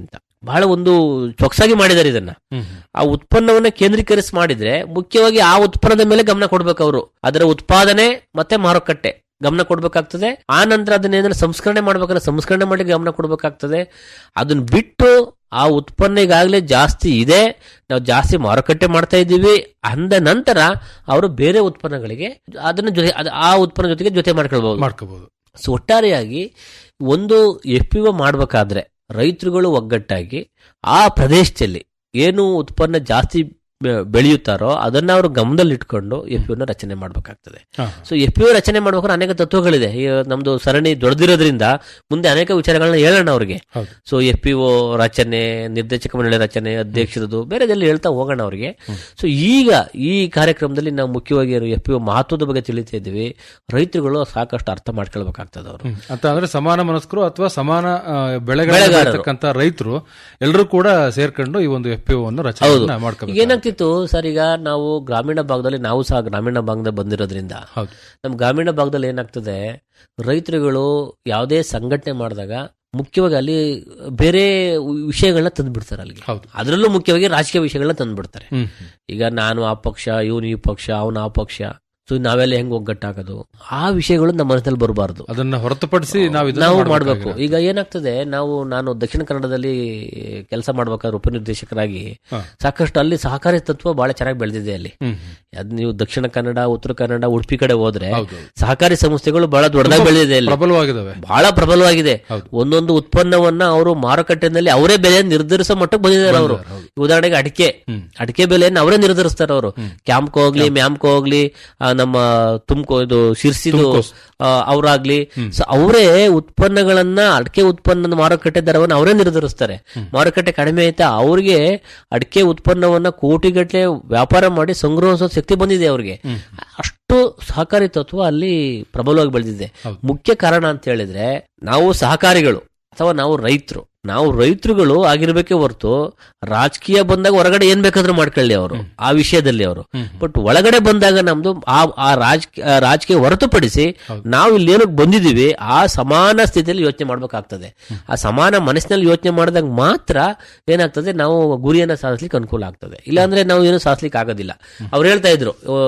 S10: ಬಹಳ ಒಂದು ಚೊಕ್ಸಾಗಿ ಮಾಡಿದ್ದಾರೆ ಇದನ್ನ ಆ ಉತ್ಪನ್ನವನ್ನ ಕೇಂದ್ರೀಕರಿಸಿ ಮಾಡಿದ್ರೆ ಮುಖ್ಯವಾಗಿ ಆ ಉತ್ಪನ್ನದ ಮೇಲೆ ಗಮನ ಕೊಡ್ಬೇಕು ಅವರು ಅದರ ಉತ್ಪಾದನೆ ಮತ್ತೆ ಮಾರುಕಟ್ಟೆ ಗಮನ ಕೊಡ್ಬೇಕಾಗ್ತದೆ ಆ ನಂತರ ಅದನ್ನ ಏನಾದ್ರು ಸಂಸ್ಕರಣೆ ಮಾಡ್ಬೇಕಂದ್ರೆ ಸಂಸ್ಕರಣೆ ಮಾಡಿ ಗಮನ ಕೊಡ್ಬೇಕಾಗ್ತದೆ ಅದನ್ನ ಬಿಟ್ಟು ಆ ಉತ್ಪನ್ನ ಈಗಾಗಲೇ ಜಾಸ್ತಿ ಇದೆ ನಾವು ಜಾಸ್ತಿ ಮಾರುಕಟ್ಟೆ ಮಾಡ್ತಾ ಇದ್ದೀವಿ ಅಂದ ನಂತರ ಅವರು ಬೇರೆ ಉತ್ಪನ್ನಗಳಿಗೆ ಅದನ್ನ ಜೊತೆ ಅದ್- ಆ ಉತ್ಪನ್ನ ಜೊತೆಗೆ ಜೊತೆ ಮಾಡ್ಕೊಳ್ಬಹುದು
S12: ಮಾಡ್ಕೋಬಹುದು
S10: ಸೊ ಒಟ್ಟಾರೆಯಾಗಿ ಒಂದು ಎಫ್ ಪಿ ಮಾಡಬೇಕಾದ್ರೆ ರೈತರುಗಳು ಒಗ್ಗಟ್ಟಾಗಿ ಆ ಪ್ರದೇಶದಲ್ಲಿ ಏನು ಉತ್ಪನ್ನ ಜಾಸ್ತಿ ಬೆ- ಬೆಳೆಯುತ್ತಾರೋ ಅದನ್ನ ಅವರು ಗಮನದಲ್ಲಿಟ್ಕೊಂಡು ಎಫ್ ಪಿ ರಚನೆ ಮಾಡಬೇಕಾಗ್ತದೆ ಸೊ ಎಫ್ ಪಿ ರಚನೆ ಮಾಡ್ಬೇಕಾದ್ರೆ ಅನೇಕ ತತ್ವಗಳಿದೆ ಈ ನಮ್ದು ಸರಣಿ ದೊಡ್ಡದಿರೋದ್ರಿಂದ ಮುಂದೆ ಅನೇಕ ವಿಚಾರಗಳನ್ನ ಹೇಳೋಣ ಅವ್ರಿಗೆ
S12: ಹೌದು.
S10: ಸೊ ಎಫ್ ಪಿ ಒ ರಚನೆ ನಿರ್ದೇಶಕ ಮಂಡಳಿ ರಚನೆ ಅಧ್ಯಕ್ಷರದು ಬೇರೆದೆಲ್ಲ ಹೇಳ್ತಾ ಹೋಗೋಣ ಅವ್ರಿಗೆ ಸೊ ಈಗ ಈ ಕಾರ್ಯಕ್ರಮದಲ್ಲಿ ನಾವು ಮುಖ್ಯವಾಗಿ ಎಫ್ ಪಿ ಒ ಮಹತ್ವದ ಬಗ್ಗೆ ತಿಳಿತಾ ಇದ್ದೀವಿ ರೈತರುಗಳು ಸಾಕಷ್ಟು ಅರ್ಥ ಮಾಡ್ಕೊಳ್ಬೇಕಾಗ್ತದೆ ಅವರು
S12: ಅಂತ ಅಂದ್ರೆ ಸಮಾನ ಮನಸ್ಕರು ಅಥವಾ ಸಮಾನ ಆ, ಬೆಳೆಗಳ
S10: ಬೆಳೆಗಾರರು.
S12: ಬೆಳೀತಕ್ಕಂತ ರೈತರು ಎಲ್ಲರೂ ಕೂಡ ಸೇರ್ಕೊಂಡು ಈ ಒಂದು ಎಫ್ ಪಿ ಅನ್ನು
S10: ಹೌದು
S12: ರಚನೆ ಮಾಡ್ಕೋಬೇಕು
S10: ಏನಾಗ್ತಿತ್ತು ಸರ್ ಈಗ ನಾವು ಗ್ರಾಮೀಣ ಭಾಗದಲ್ಲಿ ನಾವು ಸಹ ಗ್ರಾಮೀಣ ಭಾಗದಲ್ಲಿ ಬಂದಿರೋದ್ರಿಂದ
S12: ಹೌದು.
S10: ನಮ್ಮ ಗ್ರಾಮೀಣ ಭಾಗದಲ್ಲಿ ಏನಾಗ್ತದೆ ರೈತರುಗಳು ಯಾವುದೇ ಸಂಘಟನೆ ಮಾಡಿದಾಗ ಮುಖ್ಯವಾಗಿ ಅಲ್ಲಿ ಬೇರೆ ವಿಷಯಗಳನ್ನ ತಂದ್ಬಿಡ್ತಾರೆ ಅಲ್ಲಿಗೆ ಅದರಲ್ಲೂ ಮುಖ್ಯವಾಗಿ ರಾಜಕೀಯ ವಿಷಯಗಳನ್ನ ತಂದ್ಬಿಡ್ತಾರೆ
S12: ಹ್ಮ್.
S10: ಈಗ ನಾನು ಆ ಪಕ್ಷ ಇವನು ಈ ಪಕ್ಷ ಅವನು ಆ ಪಕ್ಷ ಸೊ ನಾವೆಲ್ಲ ಹೆಂಗ್ ಒಗ್ಗಟ್ಟಾಗೋದು ಆ ವಿಷಯಗಳು ನಮ್ಮ ಮನಸ್ಸಲ್ಲಿ ಬರಬಾರ್ದು
S12: ಅದನ್ನ ಹೊರತುಪಡಿಸಿ ನಾವು ಇದನ್ನ
S10: ನಾವು
S12: ಮಾಡ್ಬೇಕಾಗಿರೋದು.
S10: ಮಾಡಬೇಕು ಈಗ ಏನಾಗ್ತದೆ ನಾವು ನಾನು ದಕ್ಷಿಣ ಕನ್ನಡದಲ್ಲಿ ಕೆಲಸ ಮಾಡ್ಬೇಕಾದ್ರೆ ಉಪನಿರ್ದೇಶಕರಾಗಿ
S12: ಹಾ.
S10: ಸಾಕಷ್ಟು ಅಲ್ಲಿ ಸಹಕಾರಿ ತತ್ವ ಬಹಳ ಚೆನ್ನಾಗಿ ಬೆಳೆದಿದೆ ಅಲ್ಲಿ
S12: ಹ್ಮ್.
S10: ಅದ್ ನೀವು ದಕ್ಷಿಣ ಕನ್ನಡ ಉತ್ತರ ಕನ್ನಡ ಉಡುಪಿ ಕಡೆ ಹೋದ್ರೆ
S12: ಹೌದು.
S10: ಸಹಕಾರಿ ಸಂಸ್ಥೆಗಳು ಬಹಳ ದೊಡ್ಡದಾಗಿ
S12: ತುಂಬಾ
S10: ಬೆಳೆದಿದೆ ಅಲ್ಲಿ
S12: ಪ್ರಬಲವಾಗಿದ್ದಾವೆ
S10: ಬಹಳ ಪ್ರಬಲವಾಗಿದೆ ಒಂದೊಂದು ಉತ್ಪನ್ನವನ್ನ ಅವರು ಮಾರುಕಟ್ಟೆನಲ್ಲಿ ಅವರೇ ಬೆಲೆ ನಿರ್ಧರಿಸೋ ಮಟ್ಟಕ್ಕೆ ಬಂದಿದ್ದಾರೆ ಅವರು ಉದಾಹರಣೆಗೆ ಅಡಿಕೆ ಅಡಿಕೆ ಬೆಲೆಯನ್ನು ಅವರೇ ನಿರ್ಧರಿಸ್ತಾರೆ ಅವರು ಕ್ಯಾಂಪ್ಕೋ ಹೋಗ್ಲಿ ಮ್ಯಾಮ್ಕೋ ಹೋಗ್ಲಿ ಆ, ನಮ್ಮ ತುಮಕೋ ಇದು ಶಿರ್ಸಿದು ಆ, ಅವರಾಗ್ಲಿ ಸೊ ಅವರೇ ಉತ್ಪನ್ನಗಳನ್ನ ಅಡಿಕೆ ಉತ್ಪನ್ನದ ಮಾರುಕಟ್ಟೆ ದರವನ್ನು ಅವರೇ ನಿರ್ಧರಿಸ್ತಾರೆ ಮಾರುಕಟ್ಟೆ ಕಡಿಮೆ ಐತೆ ಅವ್ರಿಗೆ ಅಡಿಕೆ ಉತ್ಪನ್ನವನ್ನ ಕೋಟಿಗಟ್ಟಲೆ ವ್ಯಾಪಾರ ಮಾಡಿ ಸಂಗ್ರಹಿಸೋ ಶಕ್ತಿ ಬಂದಿದೆ ಅವ್ರಿಗೆ ಅಷ್ಟು ಸಹಕಾರಿ ತತ್ವ ಅಲ್ಲಿ ಪ್ರಬಲವಾಗಿ ಬೆಳೆದಿದೆ ಮುಖ್ಯ ಕಾರಣ ಅಂತ ಹೇಳಿದ್ರೆ ನಾವು ಸಹಕಾರಿಗಳು ಅಥವಾ ನಾವು ರೈತರು ನಾವು ರೈತರುಗಳು ಆಗಿರ್ಬೇಕೇ ಹೊರತು ರಾಜಕೀಯ ಬಂದಾಗ ಹೊರಗಡೆ ಏನ್ ಬೇಕಾದ್ರೂ ಮಾಡ್ಕೊಳ್ಳಿ ಅವರು ಆ ವಿಷಯದಲ್ಲಿ ಅವರು ಬಟ್ ಒಳಗಡೆ ಬಂದಾಗ ನಮ್ದು ಆ ಆ ರಾಜಕೀಯ ಆ ರಾಜಕೀಯ ಹೊರತುಪಡಿಸಿ ನಾವು ಇಲ್ಲಿ ಏನಕ್ಕೆ ಬಂದಿದೀವಿ ಆ ಸಮಾನ ಸ್ಥಿತಿಯಲ್ಲಿ ಯೋಚನೆ ಮಾಡ್ಬೇಕಾಗ್ತದೆ ಆ ಸಮಾನ ಮನಸ್ಸಿನಲ್ಲಿ ಯೋಚನೆ ಮಾಡಿದಾಗ ಮಾತ್ರ ಏನಾಗ್ತದೆ ನಾವು ಗುರಿಯನ್ನ ಸಾಧಿಸ್ಲಿಕ್ಕೆ ಅನುಕೂಲ ಆಗ್ತದೆ ಇಲ್ಲಾಂದ್ರೆ ನಾವು ಏನು ಸಾಧಿಸ್ಲಿಕ್ಕೆ ಆಗೋದಿಲ್ಲ ಅವ್ರು ಹೇಳ್ತಾ ಇದ್ರು ಆ,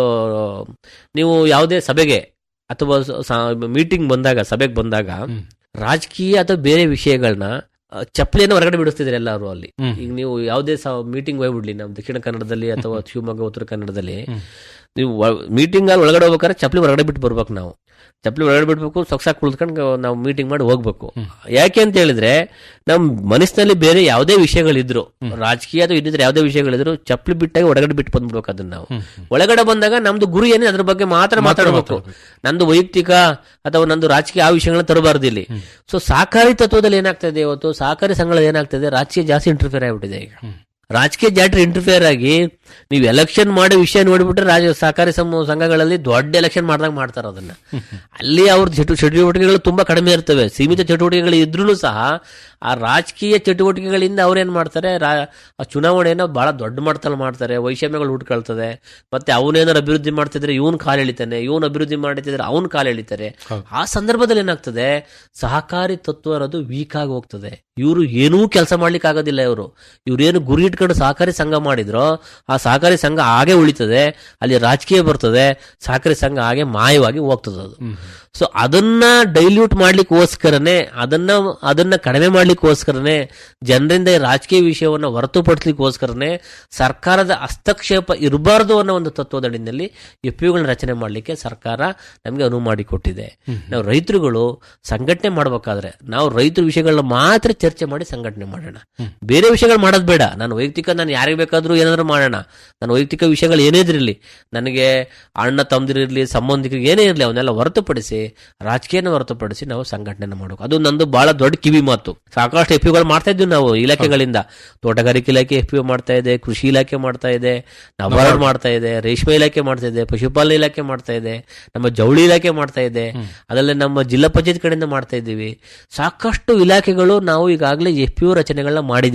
S10: ನೀವು ಯಾವುದೇ ಸಭೆಗೆ ಅಥವಾ ಮೀಟಿಂಗ್ ಬಂದಾಗ ಸಭೆಗೆ ಬಂದಾಗ ರಾಜಕೀಯ ಅಥವಾ ಬೇರೆ ವಿಷಯಗಳನ್ನ ಆ, ಚಪ್ಪಲಿಯನ್ನು ಹೊರಗಡೆ ಬಿಡಿಸ್ತಿದ್ರು ಎಲ್ಲರೂ ಅಲ್ಲಿ ಈಗ ನೀವು ಯಾವುದೇ ಮೀಟಿಂಗ್ ಹೋಗ್ಬಿಡ್ಲಿ ನಮ್ಮ ದಕ್ಷಿಣ ಕನ್ನಡದಲ್ಲಿ ಅಥವಾ ಶಿವಮೊಗ್ಗ ಉತ್ತರ ಕನ್ನಡದಲ್ಲಿ ನೀವು ಮೀಟಿಂಗ್ ಅಲ್ಲಿ ಒಳಗಡೆ ಹೋಗ್ಬೇಕಾದ್ರೆ ಚಪ್ಪಲಿ ಹೊರಗಡೆ ಬಿಟ್ಟು ಬರ್ಬೇಕು ನಾವು ಚಪ್ಪಲಿ ಒಳಗಡೆ ಬಿಡ್ಬೇಕು ಸೊಕ್ಸಾಗಿ ಕುಳಿತ್ಕೊಂಡು ನಾವು ಮೀಟಿಂಗ್ ಮಾಡಿ ಹೋಗ್ಬೇಕು ಯಾಕೆ ಅಂತ ಹೇಳಿದ್ರೆ ನಮ್ ಮನಸ್ಸಿನಲ್ಲಿ ಬೇರೆ ಯಾವುದೇ ವಿಷಯಗಳಿದ್ರು ರಾಜಕೀಯ ಅಥವಾ ಇನ್ನಿತರ ಯಾವುದೇ ವಿಷಯಗಳಿದ್ರು ಚಪ್ಪಲಿ ಬಿಟ್ಟಾಗ ಒಳಗಡೆ ಬಿಟ್ಟು ಬಂದ್ಬಿಡ್ಬೇಕು ಅದನ್ನ ನಾವು ಒಳಗಡೆ ಬಂದಾಗ ನಮ್ದು ಗುರಿ ಏನೇ ಅದ್ರ ಬಗ್ಗೆ ಮಾತ್ರ ಮಾತಾಡಬೇಕು ನಂದು ವೈಯಕ್ತಿಕ ಅಥವಾ ನಂದು ರಾಜಕೀಯ ಆ ವಿಷಯಗಳನ್ನ ತರಬಾರ್ದು ಇಲ್ಲಿ ಸೊ ಸಹಕಾರಿ ತತ್ವದಲ್ಲಿ ಏನಾಗ್ತದೆ ಇವತ್ತು ಸಹಕಾರಿ ಸಂಘಗಳಲ್ಲಿ ಏನಾಗ್ತದೆ ರಾಜಕೀಯ ಜಾಸ್ತಿ ಇಂಟರ್ಫಿಯರ್ ಆಗಿಬಿಟ್ಟಿದೆ ಈಗ ರಾಜಕೀಯ ಜಾಟ್ರಿ ಇಂಟರ್ಫಿಯರ್ ಆಗಿ ನೀವು ಎಲೆಕ್ಷನ್ ಮಾಡೋ ವಿಷಯ ನೋಡಿಬಿಟ್ರೆ ರಾಜ ಸಹಕಾರಿ ಸಮ- ಸಂಘಗಳಲ್ಲಿ ದೊಡ್ಡ ಎಲೆಕ್ಷನ್ ಮಾಡ್ದಾಗ ಮಾಡ್ತಾರೆ ಅದನ್ನ ಅಲ್ಲಿ ಅವ್ರ ಚಟು ಚಟುವಟಿಕೆಗಳು ತುಂಬಾ ಕಡಿಮೆ ಇರ್ತವೆ ಸೀಮಿತ ಚಟುವಟಿಕೆಗಳು ಇದ್ರೂ ಸಹ ಆ ರಾಜಕೀಯ ಚಟುವಟಿಕೆಗಳಿಂದ ಅವ್ರೇನ್ ಮಾಡ್ತಾರೆ ರಾ- ಆ ಚುನಾವಣೆಯನ್ನ ಬಹಳ ದೊಡ್ಡ ಮಟ್ಟದಲ್ಲಿ ಮಾಡ್ತಾರೆ ವೈಷಮ್ಯಗಳು ಹುಟ್ಕೊಳ್ತದೆ ಮತ್ತೆ ಅವನೇನಾರು ಅಭಿವೃದ್ಧಿ ಮಾಡ್ತಿದ್ರೆ ಇವನ್ ಕಾಲ್ ಎಳಿತಾನೆ ಇವನ್ ಅಭಿವೃದ್ಧಿ ಮಾಡ್ತಿದ್ರೆ ಅವ್ನ್ ಕಾಲ್ ಎಳಿತಾರೆ ಆ ಸಂದರ್ಭದಲ್ಲಿ ಏನಾಗ್ತದೆ ಸಹಕಾರಿ ತತ್ವ ಅನ್ನೋದು ವೀಕ್ ಆಗಿ ಹೋಗ್ತದೆ ಇವರು ಏನೂ ಕೆಲಸ ಮಾಡ್ಲಿಕ್ಕೆ ಆಗೋದಿಲ್ಲ ಇವರು ಇವ್ರೇನು ಗುರಿ ಇಟ್ಕೊಂಡು ಸಹಕಾರಿ ಸಂಘ ಮಾಡಿದ್ರೋ ಆ ಸಹಕಾರಿ ಸಂಘ ಹಾಗೆ ಉಳಿತದೆ ಅಲ್ಲಿ ರಾಜಕೀಯ ಬರ್ತದೆ ಸಹಕಾರಿ ಸಂಘ ಹಾಗೆ ಮಾಯವಾಗಿ ಹೋಗ್ತದೆ ಅದು ಸೊ ಅದನ್ನ ಡೈಲ್ಯೂಟ್ ಮಾಡ್ಲಿಕ್ಕೋಸ್ಕರನೇ ಅದನ್ನ ಅದನ್ನ ಕಡಿಮೆ ಮಾಡ್ಲಿಕ್ಕೋಸ್ಕರನೇ ಜನರಿಂದ ಈ ರಾಜಕೀಯ ವಿಷಯವನ್ನ ಹೊರತುಪಡಿಸ್ಲಿಕ್ಕೋಸ್ಕರನೇ ಸರ್ಕಾರದ ಹಸ್ತಕ್ಷೇಪ ಇರಬಾರ್ದು ಅನ್ನೋ ಒಂದು ತತ್ವದಡಿನಲ್ಲಿ ಎಫ್ಪಿಗಳನ್ನ ರಚನೆ ಮಾಡಲಿಕ್ಕೆ ಸರ್ಕಾರ ನಮಗೆ ಅನುವು ಮಾಡಿಕೊಟ್ಟಿದೆ ನಾವು ರೈತರುಗಳು ಸಂಘಟನೆ ಮಾಡ್ಬೇಕಾದ್ರೆ ನಾವು ರೈತರ ವಿಷಯಗಳನ್ನ ಮಾತ್ರ ಚರ್ಚೆ ಮಾಡಿ ಸಂಘಟನೆ ಮಾಡೋಣ ಬೇರೆ ವಿಷಯಗಳು ಮಾಡೋದು ಬೇಡ ನಾನು ವೈಯಕ್ತಿಕ ನಾನು ಯಾರಿಗೆ ಬೇಕಾದ್ರೂ ಏನಾದ್ರೂ ಮಾಡೋಣ ನನ್ನ ವೈಯಕ್ತಿಕ ವಿಷಯಗಳು ಏನೇ ಇದ್ರಿರ್ಲಿ ನನಗೆ ಅಣ್ಣ ತಮ್ಮದಿರಿರ್ಲಿ ಸಂಬಂಧಿಕರಿಗೆ ಏನೇ ಇರಲಿ ಅವನ್ನೆಲ್ಲ ಹೊರತುಪಡಿಸಿ ರಾಜಕೀಯನ ಹೊರತುಪಡಿಸಿ ನಾವು ಸಂಘಟನೆ ಮಾಡಬೇಕು ಅದು ನಂದು ಬಹಳ ದೊಡ್ಡ ಕಿವಿ ಮಾತು ಸಾಕಷ್ಟು ಎಫ್ ಗಳು ಮಾಡ್ತಾ ಇದ್ವಿ ನಾವು ಇಲಾಖೆಗಳಿಂದ ತೋಟಗಾರಿಕೆ ಇಲಾಖೆ ಎಫ್ ಮಾಡ್ತಾ ಇದೆ ಕೃಷಿ ಇಲಾಖೆ ಮಾಡ್ತಾ ಇದೆ ನಬಾರ್ಡ್ ಮಾಡ್ತಾ ಇದೆ ರೇಷ್ಮೆ ಇಲಾಖೆ ಮಾಡ್ತಾ ಇದೆ ಪಶುಪಾಲನೆ ಇಲಾಖೆ ಮಾಡ್ತಾ ಇದೆ ನಮ್ಮ ಜವಳಿ ಇಲಾಖೆ ಮಾಡ್ತಾ ಇದೆ ಅದಲ್ಲೇ ನಮ್ಮ ಜಿಲ್ಲಾ ಪಂಚಾಯತ್ ಕಡೆಯಿಂದ ಮಾಡ್ತಾ ಇದ್ದೀವಿ ಸಾಕಷ್ಟು ಇಲಾಖೆಗಳು ನಾವು ಈಗಾಗಲೇ ಎಫ್ ಪಿ ರಚನೆಗಳನ್ನ ಮಾಡಿದೀವಿ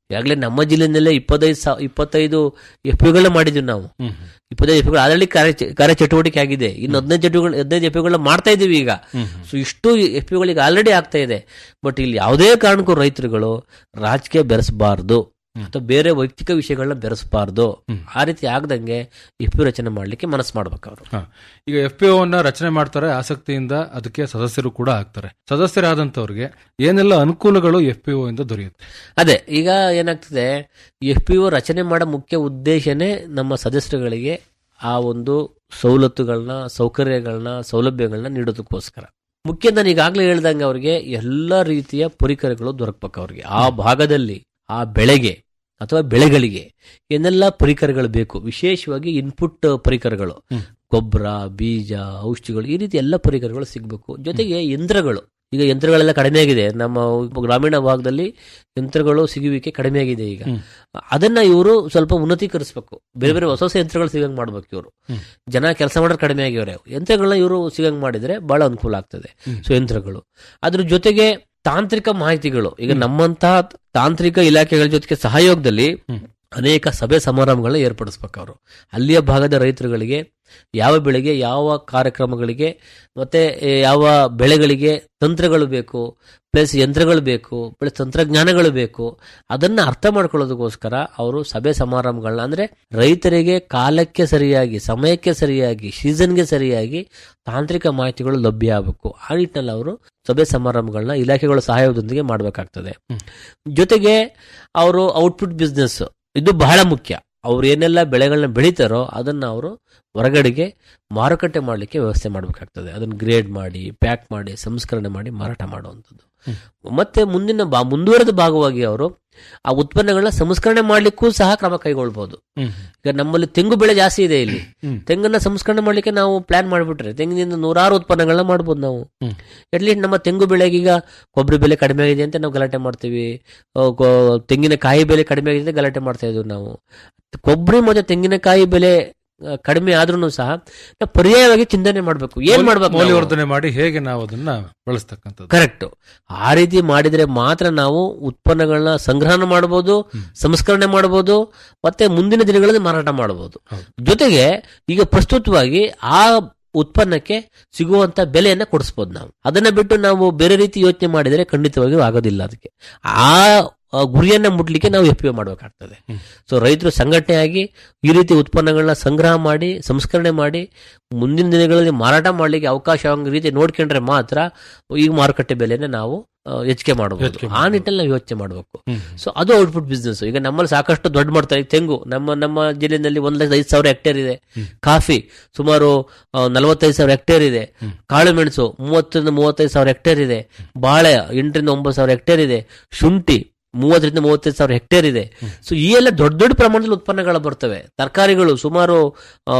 S10: ಈಗಾಗಲೇ ನಮ್ಮ ಜಿಲ್ಲೆಯಲ್ಲೇ ಇಪ್ಪತ್ತೈದು ಸಾ ಇಪ್ಪತ್ತೈದು ಎಫ್ ಪಿಗಳನ್ನ ಮಾಡಿದ್ವಿ ನಾವು ಇಪ್ಪತ್ತೈದು ಎಫ್ ಪಿಗಳು ಆಲ್ರೆಡಿ ಕಾರ್ಯ ಕಾರ್ಯ ಚಟುವಟಿಕೆ ಆಗಿದೆ ಇನ್ನು ಹದಿನೈದು ಚಟುವಟಿಕೆ ಹದಿನೈದು ಎಫ್ ಪಿಗಳನ್ನ ಮಾಡ್ತಾ ಇದೀವಿ ಈಗ ಸೊ ಇಷ್ಟು ಎಫ್ ಪಿಗಳಿಗೆ ಆಲ್ರೆಡಿ ಆಗ್ತಾ ಇದೆ ಬಟ್ ಇಲ್ಲಿ ಯಾವುದೇ ಕಾರಣಕ್ಕೂ ರೈತರುಗಳು ರಾಜಕೀಯ ಬೆರೆಸಬಾರ್ದು ಅಥವಾ ಬೇರೆ ವೈಯಕ್ತಿಕ ವಿಷಯಗಳನ್ನ ಬೆರೆಸಬಾರ್ದು ಆ ರೀತಿ ಆಗದಂಗೆ ಎಫ್ ಪಿ ರಚನೆ ಮಾಡ್ಲಿಕ್ಕೆ ಮನಸ್ಸು ಮಾಡ್ಬೇಕು ಅವರು
S12: ಹ. ಈಗ ಎಫ್ ಪಿ ಒನ್ನ ರಚನೆ ಮಾಡ್ತಾರೆ ಆಸಕ್ತಿಯಿಂದ ಅದಕ್ಕೆ ಸದಸ್ಯರು ಕೂಡ ಆಗ್ತಾರೆ ಸದಸ್ಯರಾದಂತವ್ರಿಗೆ ಏನೆಲ್ಲ ಅನುಕೂಲಗಳು ಎಫ್ ಪಿ ಇಂದ ದೊರೆಯುತ್ತೆ
S10: ಅದೇ ಈಗ ಏನಾಗ್ತದೆ ಎಫ್ ಪಿ ಒ ರಚನೆ ಮಾಡೋ ಮುಖ್ಯ ಉದ್ದೇಶನೇ ನಮ್ಮ ಸದಸ್ಯರುಗಳಿಗೆ ಆ ಒಂದು ಸವಲತ್ತುಗಳನ್ನ ಸೌಕರ್ಯಗಳನ್ನ ಸೌಲಭ್ಯಗಳನ್ನ ನೀಡೋದಕ್ಕೋಸ್ಕರ ಮುಖ್ಯ ನಾನು ಈಗಾಗಲೇ ಹೇಳ್ದಂಗೆ ಅವ್ರಿಗೆ ಎಲ್ಲ ರೀತಿಯ ಪರಿಕರಗಳು ದೊರಕಬೇಕು ಅವ್ರಿಗೆ ಆ ಭಾಗದಲ್ಲಿ ಆ ಬೆಳೆಗೆ ಅಥವಾ ಬೆಳೆಗಳಿಗೆ ಏನೆಲ್ಲ ಪರಿಕರಗಳು ಬೇಕು ವಿಶೇಷವಾಗಿ ಇನ್ಪುಟ್ ಪರಿಕರಗಳು ಗೊಬ್ಬರ ಬೀಜ ಔಷಧಿಗಳು ಈ ರೀತಿ ಎಲ್ಲ ಪರಿಕರಗಳು ಸಿಗಬೇಕು ಜೊತೆಗೆ ಯಂತ್ರಗಳು ಈಗ ಯಂತ್ರಗಳೆಲ್ಲ ಕಡಿಮೆ ಆಗಿದೆ ನಮ್ಮ ಗ್ರಾಮೀಣ ಭಾಗದಲ್ಲಿ ಯಂತ್ರಗಳು ಸಿಗುವಿಕೆ ಕಡಿಮೆ ಆಗಿದೆ ಈಗ ಅದನ್ನ ಇವರು ಸ್ವಲ್ಪ ಉನ್ನತೀಕರಿಸಬೇಕು ಬೇರೆ ಬೇರೆ ಹೊಸ ಹೊಸ ಯಂತ್ರಗಳು ಸಿಗಂಗ್ ಮಾಡ್ಬೇಕು ಇವರು ಜನ ಕೆಲಸ ಮಾಡೋರು ಕಡಿಮೆ ಆಗಿವ್ರೆ ಯಂತ್ರಗಳನ್ನ ಇವರು ಸಿಗಂಗ್ ಮಾಡಿದ್ರೆ ಬಹಳ ಅನುಕೂಲ ಆಗ್ತದೆ ಸೊ ಯಂತ್ರಗಳು ಅದ್ರ ಜೊತೆಗೆ ತಾಂತ್ರಿಕ ಮಾಹಿತಿಗಳು ಈಗ ನಮ್ಮಂತಹ ತಾಂತ್ರಿಕ ಇಲಾಖೆಗಳ ಜೊತೆಗೆ ಸಹಯೋಗದಲ್ಲಿ ಅನೇಕ ಸಭೆ ಸಮಾರಂಭಗಳನ್ನ ಏರ್ಪಡಿಸ್ಬೇಕು ಅವರು ಅಲ್ಲಿಯ ಭಾಗದ ರೈತರುಗಳಿಗೆ ಯಾವ ಬೆಳೆಗೆ ಯಾವ ಕಾರ್ಯಕ್ರಮಗಳಿಗೆ ಮತ್ತೆ ಏ, ಯಾವ ಬೆಳೆಗಳಿಗೆ ತಂತ್ರಗಳು ಬೇಕು ಪ್ಲಸ್ ಯಂತ್ರಗಳು ಬೇಕು ಪ್ಲಸ್ ತಂತ್ರಜ್ಞಾನಗಳು ಬೇಕು ಅದನ್ನ ಅರ್ಥ ಮಾಡ್ಕೊಳ್ಳೋದಕ್ಕೋಸ್ಕರ ಅವರು ಸಭೆ ಸಮಾರಂಭಗಳನ್ನ ಅಂದ್ರೆ ರೈತರಿಗೆ ಕಾಲಕ್ಕೆ ಸರಿಯಾಗಿ ಸಮಯಕ್ಕೆ ಸರಿಯಾಗಿ ಸೀಸನ್ಗೆ ಸರಿಯಾಗಿ ತಾಂತ್ರಿಕ ಮಾಹಿತಿಗಳು ಲಭ್ಯ ಆಗಬೇಕು ಆ ನಿಟ್ಟಿನಲ್ಲಿ ಅವರು ಸಭೆ ಸಮಾರಂಭಗಳನ್ನ ಇಲಾಖೆಗಳ ಸಹಾಯದೊಂದಿಗೆ ಮಾಡಬೇಕಾಗ್ತದೆ ಜೊತೆಗೆ ಅವರು ಔಟ್ಪುಟ್ ಬಿಸ್ನೆಸ್ ಇದು ಬಹಳ ಮುಖ್ಯ ಅವ್ರು ಏನೆಲ್ಲ ಬೆಳೆಗಳನ್ನ ಬೆಳೀತಾರೋ ಅದನ್ನ ಅವರು ಹೊರಗಡೆಗೆ ಮಾರುಕಟ್ಟೆ ಮಾಡಲಿಕ್ಕೆ ವ್ಯವಸ್ಥೆ ಮಾಡಬೇಕಾಗ್ತದೆ ಅದನ್ನ ಗ್ರೇಡ್ ಮಾಡಿ ಪ್ಯಾಕ್ ಮಾಡಿ ಸಂಸ್ಕರಣೆ ಮಾಡಿ ಮಾರಾಟ ಮಾಡುವಂಥದ್ದು ಮತ್ತೆ ಮುಂದಿನ ಬಾ ಮುಂದುವರೆದ ಭಾಗವಾಗಿ ಅವರು ಆ ಉತ್ಪನ್ನಗಳನ್ನ ಸಂಸ್ಕರಣೆ ಮಾಡ್ಲಿಕ್ಕೂ ಸಹ ಕ್ರಮ ಕೈಗೊಳ್ಬಹುದು ಈಗ ನಮ್ಮಲ್ಲಿ ತೆಂಗು ಬೆಳೆ ಜಾಸ್ತಿ ಇದೆ ಇಲ್ಲಿ ತೆಂಗನ್ನ ಸಂಸ್ಕರಣೆ ಮಾಡ್ಲಿಕ್ಕೆ ನಾವು ಪ್ಲಾನ್ ಮಾಡ್ಬಿಟ್ರೆ ತೆಂಗಿನಿಂದ ನೂರಾರು ಉತ್ಪನ್ನಗಳನ್ನ ಮಾಡ್ಬೋದು ನಾವು ಅಟ್ಲೀಸ್ಟ್ ನಮ್ಮ ತೆಂಗು ಬೆಳೆಗೆ ಈಗ ಕೊಬ್ಬರಿ ಬೆಲೆ ಕಡಿಮೆ ಆಗಿದೆ ಅಂತ ನಾವು ಗಲಾಟೆ ಮಾಡ್ತೀವಿ ಆ, ಕೊ- ತೆಂಗಿನಕಾಯಿ ಬೆಲೆ ಕಡಿಮೆ ಆಗಿದೆ ಅಂತ ಗಲಾಟೆ ಮಾಡ್ತಾ ಇದ್ವಿ ನಾವು ಕೊಬ್ಬರಿ ಮತ್ತೆ ತೆಂಗಿನಕಾಯಿ ಬೆಲೆ ಆ, ಕಡಿಮೆ ಆದ್ರೂ ಸಹ ನಾವು ಪರ್ಯಾಯವಾಗಿ ಚಿಂತನೆ ಮಾಡ್ಬೇಕು ಏನ್ ಮಾಡ್ಬೇಕು ನಾವು?
S12: ಮೌಲ್ಯವರ್ಧನೆ ಮಾಡಿ ಹೇಗೆ ನಾವು ಅದನ್ನ ಬಳಸ್ತಕ್ಕಂಥದ್ದು
S10: ಕರೆಕ್ಟ್ ಆ ರೀತಿ ಮಾಡಿದ್ರೆ ಮಾತ್ರ ನಾವು ಉತ್ಪನ್ನಗಳನ್ನ ಸಂಗ್ರಹಣ ಮಾಡಬಹುದು ಸಂಸ್ಕರಣೆ ಮಾಡಬಹುದು ಮತ್ತೆ ಮುಂದಿನ ದಿನಗಳಲ್ಲಿ ಮಾರಾಟ ಮಾಡಬಹುದು ಜೊತೆಗೆ ಈಗ ಪ್ರಸ್ತುತವಾಗಿ ಆ ಉತ್ಪನ್ನಕ್ಕೆ ಸಿಗುವಂತ ಬೆಲೆಯನ್ನ ಕೊಡಿಸ್ಬೋದು ನಾವು ಅದನ್ನ ಬಿಟ್ಟು ನಾವು ಬೇರೆ ರೀತಿ ಯೋಚನೆ ಮಾಡಿದರೆ ಖಂಡಿತವಾಗಿಯೂ ಆಗೋದಿಲ್ಲ ಅದಕ್ಕೆ ಆ ಆ ಗುರಿಯನ್ನ ಮುಟ್ಲಿಕ್ಕೆ ನಾವು ಎಫ್ ಪಿ ಮಾಡಬೇಕಾಗ್ತದೆ ಸೊ ರೈತರು ಸಂಘಟನೆಯಾಗಿ ಈ ರೀತಿ ಉತ್ಪನ್ನಗಳನ್ನ ಸಂಗ್ರಹ ಮಾಡಿ ಸಂಸ್ಕರಣೆ ಮಾಡಿ ಮುಂದಿನ ದಿನಗಳಲ್ಲಿ ಮಾರಾಟ ಮಾಡಲಿಕ್ಕೆ ಅವಕಾಶ ಆಗೋ ರೀತಿ ನೋಡ್ಕೊಂಡ್ರೆ ಮಾತ್ರ ಈಗ ಮಾರುಕಟ್ಟೆ ಬೆಲೆನ ನಾವು ಆ, ಹೆಚ್ಚಿಗೆ ಮಾಡಬಹುದು ಆ ನಿಟ್ಟಲ್ಲಿ ನಾವು ಯೋಚನೆ ಮಾಡಬೇಕು ಸೊ ಅದು ಔಟ್ಪುಟ್ ಬಿಸ್ನೆಸ್ ಈಗ ನಮ್ಮಲ್ಲಿ ಸಾಕಷ್ಟು ದೊಡ್ಡ ಮಾಡ್ತಾರೆ ಈಗ ತೆಂಗು ನಮ್ಮ ನಮ್ಮ ಜಿಲ್ಲೆಯಲ್ಲಿ ಒಂದ್ ಲಕ್ಷದ ಐದು ಸಾವಿರ ಹೆಕ್ಟೇರ್ ಇದೆ ಕಾಫಿ ಸುಮಾರು ಆ, ನಲವತ್ತೈದು ಸಾವಿರ ಹೆಕ್ಟೇರ್ ಇದೆ ಕಾಳು ಮೆಣಸು ಮೂವತ್ತರಿಂದ ಮೂವತ್ತೈದು ಸಾವಿರ ಹೆಕ್ಟೇರ್ ಇದೆ ಬಾಳೆ ಎಂಟರಿಂದ ಒಂಬತ್ತು ಸಾವಿರ ಹೆಕ್ಟೇರ್ ಇದೆ ಶುಂಠಿ ಮೂವತ್ತರಿಂದ ಮೂವತ್ತೈದು ಸಾವಿರ ಹೆಕ್ಟೇರ್ ಇದೆ ಸೊ ಈ ಎಲ್ಲ ದೊಡ್ಡ ದೊಡ್ಡ ಪ್ರಮಾಣದಲ್ಲಿ ಉತ್ಪನ್ನಗಳು ಬರ್ತವೆ ತರಕಾರಿಗಳು ಸುಮಾರು ಆ,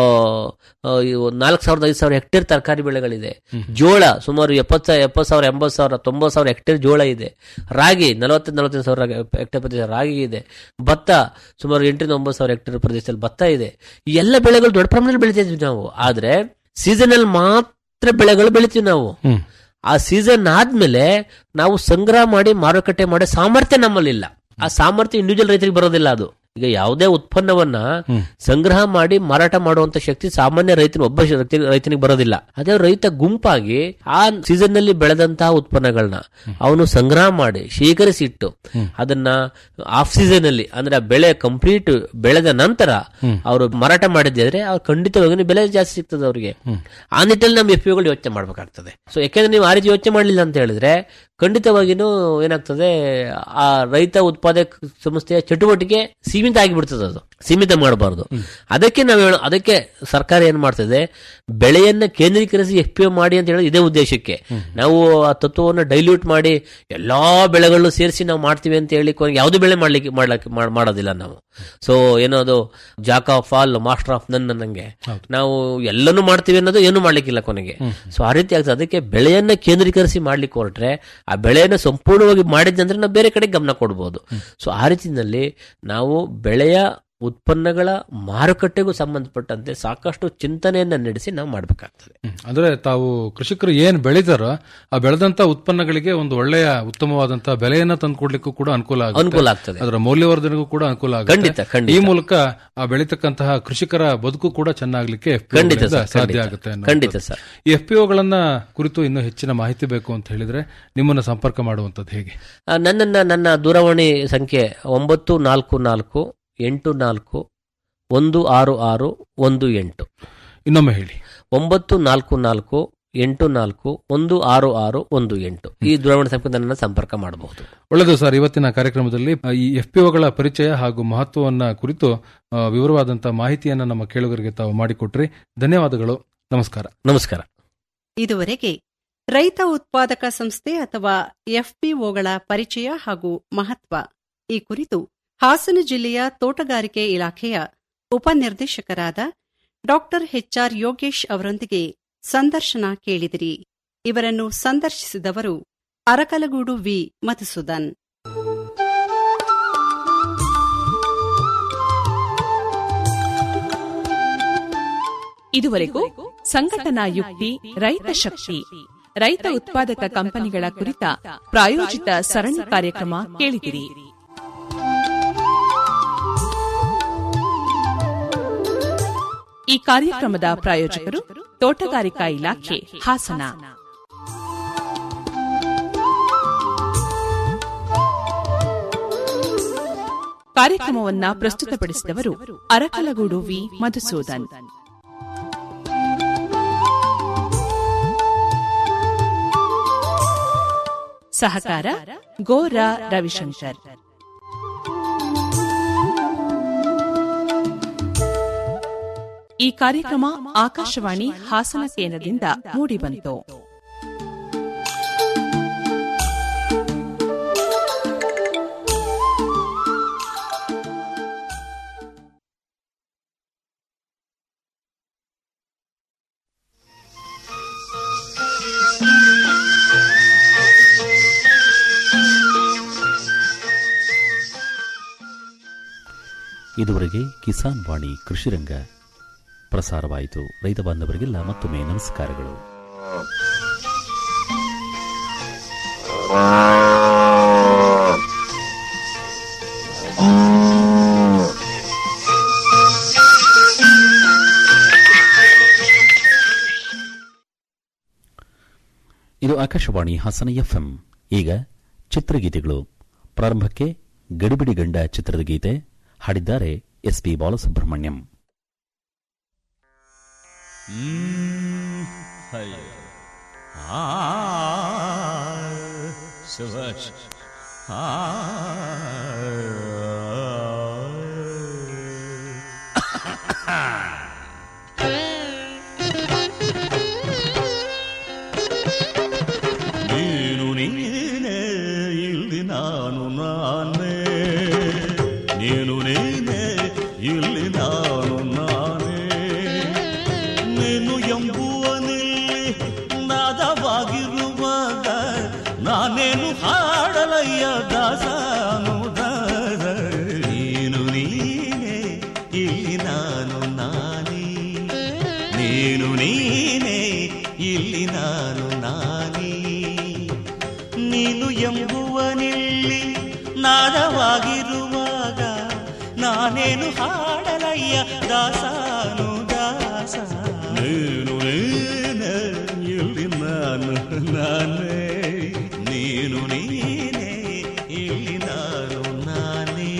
S10: ಆ, ಇವು ನಾಲ್ಕು ಸಾವಿರದ ಐದು ಸಾವಿರ ಹೆಕ್ಟೇರ್ ತರಕಾರಿ ಬೆಳೆಗಳಿದೆ ಜೋಳ ಸುಮಾರು ಎಪ್ಪತ್ತ ಎಪ್ಪತ್ತು ಸಾವಿರ ಎಂಬತ್ತು ಸಾವಿರ ತೊಂಬತ್ತು ಸಾವಿರ ಹೆಕ್ಟೇರ್ ಜೋಳ ಇದೆ ರಾಗಿ ನಲವತ್ತೈದು ನಲವತ್ತೈದು ಸಾವಿರ ಹೆಕ್ಟೇರ್ ಪ್ರದೇಶ ರಾಗಿ ಇದೆ ಭತ್ತ ಸುಮಾರು ಎಂಟರಿಂದ ಒಂಬತ್ತು ಸಾವಿರ ಹೆಕ್ಟೇರ್ ಪ್ರದೇಶದಲ್ಲಿ ಭತ್ತ ಇದೆ ಈ ಎಲ್ಲ ಬೆಳೆಗಳು ದೊಡ್ಡ ಪ್ರಮಾಣದಲ್ಲಿ ಬೆಳಿತಾ ಇದ್ವಿ ನಾವು ಆದ್ರೆ ಸೀಸನಲ್ ಮಾತ್ರ ಬೆಳೆಗಳು ಬೆಳಿತೀವಿ ನಾವು ಆ ಸೀಸನ್ ಆದ್ಮೇಲೆ ನಾವು ಸಂಗ್ರಹ ಮಾಡಿ ಮಾರುಕಟ್ಟೆ ಮಾಡೋ ಸಾಮರ್ಥ್ಯ ನಮ್ಮಲ್ಲಿಲ್ಲ ಆ ಸಾಮರ್ಥ್ಯ ಇಂಡಿವಿಜುವಲ್ ರೈತರಿಗೆ ಬರೋದಿಲ್ಲ ಅದು ಈಗ ಯಾವುದೇ ಉತ್ಪನ್ನವನ್ನ ಸಂಗ್ರಹ ಮಾಡಿ ಮಾರಾಟ ಮಾಡುವಂತ ಶಕ್ತಿ ಸಾಮಾನ್ಯ ರೈತನ ಒಬ್ಬ ಶ- ವ್ಯಕ್ತಿ- ರೈತನಿಗೆ ಬರೋದಿಲ್ಲ ಅದೇ ರೈತ ಗುಂಪಾಗಿ ಆ ಸೀಸನ್ ನಲ್ಲಿ ಬೆಳೆದಂತಹ ಉತ್ಪನ್ನಗಳನ್ನ ಅವನು ಸಂಗ್ರಹ ಮಾಡಿ ಶೇಖರಿಸಿ ಇಟ್ಟು ಅದನ್ನ ಆಫ್ ಸೀಸನ್ ಅಲ್ಲಿ ಅಂದ್ರೆ ಆ ಬೆಳೆ ಕಂಪ್ಲೀಟ್ ಬೆಳೆದ ನಂತರ ಅವರು ಮಾರಾಟ ಮಾಡಿದ್ರೆ ಅವ್ರು ಖಂಡಿತವಾಗಿ ಬೆಲೆ ಜಾಸ್ತಿ ಸಿಗ್ತದೆ ಅವರಿಗೆ ಆ ನಿಟ್ಟಲ್ಲಿ ನಮ್ಮ ಎಫ್ ಪಿಗಳು ಯೋಚನೆ ಮಾಡ್ಬೇಕಾಗ್ತದೆ ಸೊ ಯಾಕೆಂದ್ರೆ ನೀವು ಆ ರೀತಿ ಯೋಚನೆ ಮಾಡಲಿಲ್ಲ ಅಂತ ಹೇಳಿದ್ರೆ ಖಂಡಿತವಾಗಿನೂ ಏನಾಗ್ತದೆ ಆ ರೈತ ಉತ್ಪಾದಕ ಸಂಸ್ಥೆಯ ಚಟುವಟಿಕೆ ಸೀಮಿತ ಆಗಿಬಿಡ್ತದೆ ಅದು ಸೀಮಿತ ಮಾಡಬಾರ್ದು ಅದಕ್ಕೆ ನಾವು ಹೇಳೋ ಅದಕ್ಕೆ ಸರ್ಕಾರ ಏನ್ ಮಾಡ್ತದೆ ಬೆಳೆಯನ್ನ ಕೇಂದ್ರೀಕರಿಸಿ ಎಫ್ ಪಿ ಮಾಡಿ ಅಂತ ಹೇಳೋದು ಇದೇ ಉದ್ದೇಶಕ್ಕೆ ನಾವು ಆ ತತ್ವವನ್ನು ಡೈಲ್ಯೂಟ್ ಮಾಡಿ ಎಲ್ಲಾ ಬೆಳೆಗಳನ್ನು ಸೇರಿಸಿ ನಾವು ಮಾಡ್ತೀವಿ ಅಂತ ಹೇಳಿ ಕೊನೆಗೆ ಯಾವ್ದು ಬೆಳೆ ಮಾಡ್ಲಿಕ್ಕೆ ಮಾಡ್ಲಿಕ್ಕೆ ಮಾಡ್- ಮಾಡೋದಿಲ್ಲ ನಾವು ಸೊ ಏನದು jack of all master of none ಅನ್ನಂಗೆ ನಾವು ಎಲ್ಲನೂ ಮಾಡ್ತೀವಿ ಅನ್ನೋದು ಏನು ಮಾಡ್ಲಿಕ್ಕಿಲ್ಲ ಕೊನೆಗೆ ಸೊ ಆ ರೀತಿ ಆಗ್ತದೆ ಅದಕ್ಕೆ ಬೆಳೆಯನ್ನ ಕೇಂದ್ರೀಕರಿಸಿ ಮಾಡ್ಲಿಕ್ಕೆ ಹೊರಟ್ರೆ ಆ ಬೆಳೆಯನ್ನ ಸಂಪೂರ್ಣವಾಗಿ ಮಾಡಿದ್ದಂದ್ರೆ ನಾವು ಬೇರೆ ಕಡೆ ಗಮನ ಕೊಡ್ಬೋದು ಸೊ ಆ ರೀತಿಯಲ್ಲಿ ನಾವು ಬೆಳೆಯ ಉತ್ಪನ್ನಗಳ ಮಾರುಕಟ್ಟೆಗೂ ಸಂಬಂಧಪಟ್ಟಂತೆ ಸಾಕಷ್ಟು ಚಿಂತನೆಯನ್ನ ನಡೆಸಿ ನಾವು ಮಾಡಬೇಕಾಗ್ತದೆ
S12: ಅಂದ್ರೆ ತಾವು ಕೃಷಿಕರು ಏನ್ ಬೆಳಿತಾರೋ ಆ ಬೆಳೆದಂತ ಉತ್ಪನ್ನಗಳಿಗೆ ಒಂದು ಒಳ್ಳೆಯ ಉತ್ತಮವಾದಂತಹ ಬೆಲೆಯನ್ನ ತಂದುಕೊಡ್ಲಿಕ್ಕೂ ಕೂಡ ಅನುಕೂಲ ಆಗುತ್ತೆ
S10: ಅನುಕೂಲ ಆಗ್ತದೆ.
S12: ಅದರ ಮೌಲ್ಯವರ್ಧನೆಗೂ ಕೂಡ ಅನುಕೂಲ
S10: ಖಂಡಿತ,
S12: ಆಗುತ್ತೆ
S10: ಖಂಡಿತ.
S12: ಈ ಮೂಲಕ ಆ ಬೆಳೀತಕ್ಕಂತಹ ಕೃಷಿಕರ ಬದುಕು ಕೂಡ ಚೆನ್ನಾಗ್ಲಿಕ್ಕೆ FPO
S10: ಖಂಡಿತ
S12: ಗಳಿಂದ
S10: ಸರ್,
S12: ಸಾಧ್ಯ
S10: ಖಂಡಿತ.
S12: ಆಗುತ್ತೆ
S10: ಖಂಡಿತ
S12: ಅನ್ನುವಂಥದ್ದು.
S10: ಸರ್.
S12: ಈ ಎಫ್ಪಿಒಗಳನ್ನ ಕುರಿತು ಇನ್ನೂ ಹೆಚ್ಚಿನ ಮಾಹಿತಿ ಬೇಕು ಅಂತ ಹೇಳಿದ್ರೆ ನಿಮ್ಮನ್ನ ಸಂಪರ್ಕ ಮಾಡುವಂತದ್ದು ಹೇಗೆ
S10: ಆ, ನನ್ನನ್ನ ನನ್ನ ದೂರವಾಣಿ ಸಂಖ್ಯೆ ಒಂಬತ್ತು ನಾಲ್ಕು ನಾಲ್ಕು ಎಂಟು ನಾಲ್ಕು ಒಂದು ಆರು ಆರು ಒಂದು ಎಂಟು
S12: ಇನ್ನೊಮ್ಮೆ ಹೇಳಿ
S10: ಒಂಬತ್ತು ನಾಲ್ಕು ನಾಲ್ಕು ಎಂಟು ನಾಲ್ಕು ಒಂದು ಆರು ಆರು ಒಂದು ಎಂಟು ಈ ದೂರವಾಣಿ ಸಂಖ್ಯೆ ನನ್ನನ್ನು ಸಂಪರ್ಕ ಮಾಡಬಹುದು
S12: ಒಳ್ಳೆಯದು ಸರ್ ಇವತ್ತಿನ ಕಾರ್ಯಕ್ರಮದಲ್ಲಿ ಆ, ಈ ಎಫ್ಪಿಒಗಳ ಪರಿಚಯ ಹಾಗೂ ಮಹತ್ವವನ್ನ ಕುರಿತು ಆ, ವಿವರವಾದಂತಹ ಮಾಹಿತಿಯನ್ನ ನಮ್ಮ ಕೇಳುಗರಿಗೆ ತಾವು ಮಾಡಿಕೊಟ್ರಿ ಧನ್ಯವಾದಗಳು ನಮಸ್ಕಾರ
S10: ನಮಸ್ಕಾರ
S11: ಇದುವರೆಗೆ ರೈತ ಉತ್ಪಾದಕ ಸಂಸ್ಥೆ ಅಥವಾ ಎಫ್ಪಿಒಗಳ ಪರಿಚಯ ಹಾಗೂ ಮಹತ್ವ ಈ ಕುರಿತು ಹಾಸನ ಜಿಲ್ಲೆಯ ತೋಟಗಾರಿಕೆ ಇಲಾಖೆಯ ಉಪನಿರ್ದೇಶಕರಾದ ಡಾಕ್ಟರ್ ಎಚ್ಆರ್ ಯೋಗೇಶ್ ಅವರೊಂದಿಗೆ ಸಂದರ್ಶನ ಕೇಳಿದಿರಿ ಇವರನ್ನು ಸಂದರ್ಶಿಸಿದವರು ಅರಕಲಗೂಡು ವಿ ಮಧುಸೂದನ್
S7: ಇದುವರೆಗೂ ಸಂಘಟನಾ ಯುಕ್ತಿ ರೈತ ಶಕ್ತಿ ರೈತ ಉತ್ಪಾದಕ ಕಂಪನಿಗಳ ಕುರಿತ ಪ್ರಾಯೋಜಿತ ಸರಣಿ ಕಾರ್ಯಕ್ರಮ ಕೇಳಿದಿರಿ ಈ ಕಾರ್ಯಕ್ರಮದ ಪ್ರಾಯೋಜಕರು ತೋಟಗಾರಿಕಾ ಇಲಾಖೆ ಹಾಸನ ಕಾರ್ಯಕ್ರಮವನ್ನ ಪ್ರಸ್ತುತಪಡಿಸಿದವರು ಅರಕಲಗೂಡು ವಿ ಮಧುಸೂದನ್ ಸಹಕಾರ ಗೋರಾ ರವಿಶಂಕರ್ ಈ ಕಾರ್ಯಕ್ರಮ ಆಕಾಶವಾಣಿ ಹಾಸನ ಕೇಂದ್ರದಿಂದ ಮೂಡಿಬಂತು
S4: ಇದುವರೆಗೆ ಕಿಸಾನ್ ವಾಣಿ ಕೃಷಿರಂಗ ಪ್ರಸಾರವಾಯಿತು ರೈತ ಬಾಂಧವರಿಗೆಲ್ಲ ಮತ್ತೊಮ್ಮೆ ನಮಸ್ಕಾರಗಳು ಇದು ಆಕಾಶವಾಣಿ ಹಾಸನ ಎಫ್ಎಂ ಈಗ ಚಿತ್ರಗೀತೆಗಳು ಪ್ರಾರಂಭಕ್ಕೆ ಗಡಿಬಿಡಿ ಗಂಡ ಚಿತ್ರದ ಗೀತೆ ಹಾಡಿದ್ದಾರೆ ಎಸ್ ಪಿ ಬಾಲಸುಬ್ರಹ್ಮಣ್ಯಂ
S13: ಸುಭಾಷ್ ನೀನು ನೀನೇ ಇಲ್ಲಿ ನಾನು ನಾನೇ ನೀನು ನೀನೇ ಇಲ್ಲಿ ನಾನು ನಾನೇ ನೀನು ಎಂಬುವನಿಲ್ಲಿ ನಾದವಾಗಿರುವಾಗ ನಾನೇನು ಹಾಡಲಯ್ಯ ದಾಸನು ದಾಸ ನೀನು ನೀನೇ ಇಲ್ಲಿ ನಾನು ನಾನೇ ನೀನು ನೀನೇ ಇಲ್ಲಿ ನಾನು ನಾನೇ ನೀನು ಎಂಬುವನಿಲ್ಲಿ ನಾದವಾಗಿರುವಾಗ ನಾನೇನು ಹಾಡಲಯ್ಯ ದಾಸನು ದಾಸ ನೀನು ನೀನೇ ಇಲ್ಲಿ ನಾನು ನಾನೇ ನೀನು ನೀನೇ ಇಲ್ಲಿ ನಾನು ನಾನೇ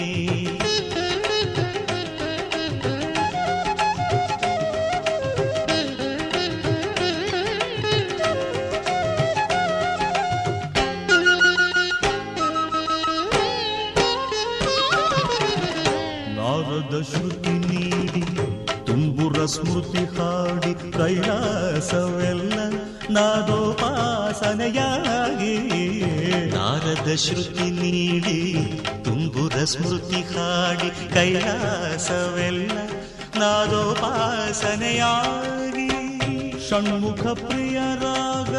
S13: ನಾರದ ಶ್ರುತಿ ನೀಡಿ ತುಂಬುರ ಸ್ಮೃತಿ ಹಾಡಿ ಕೈಲಾಸವೆಲ್ಲ ನಾದೋಪಾಸನೆಯಾಗಿ ನಾರದ ಶ್ರುತಿ ನೀಡಿ ತುಂಬುರ ಸ್ಮೃತಿ ಹಾಡಿ ಕೈಲಾಸವೆಲ್ಲ ನಾದೋಪಾಸನೆಯಾಗಿ ಷಣ್ಮುಖ ಪ್ರಿಯ ರಾಗ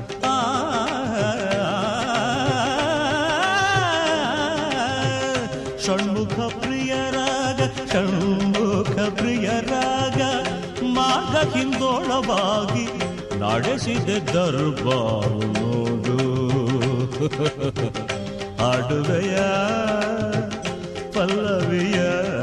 S13: ಆ ಷಣ್ಮುಖ ಪ್ರಿಯ ರಾಗ ಮಾರ್ಗ ಹಿಂದೋಳವಾಗಿ ನಡೆಸಿದೆ ದರ್ಬಾರು ನೋಡು ಆಡುವೆಯ ಪಲ್ಲವಿಯ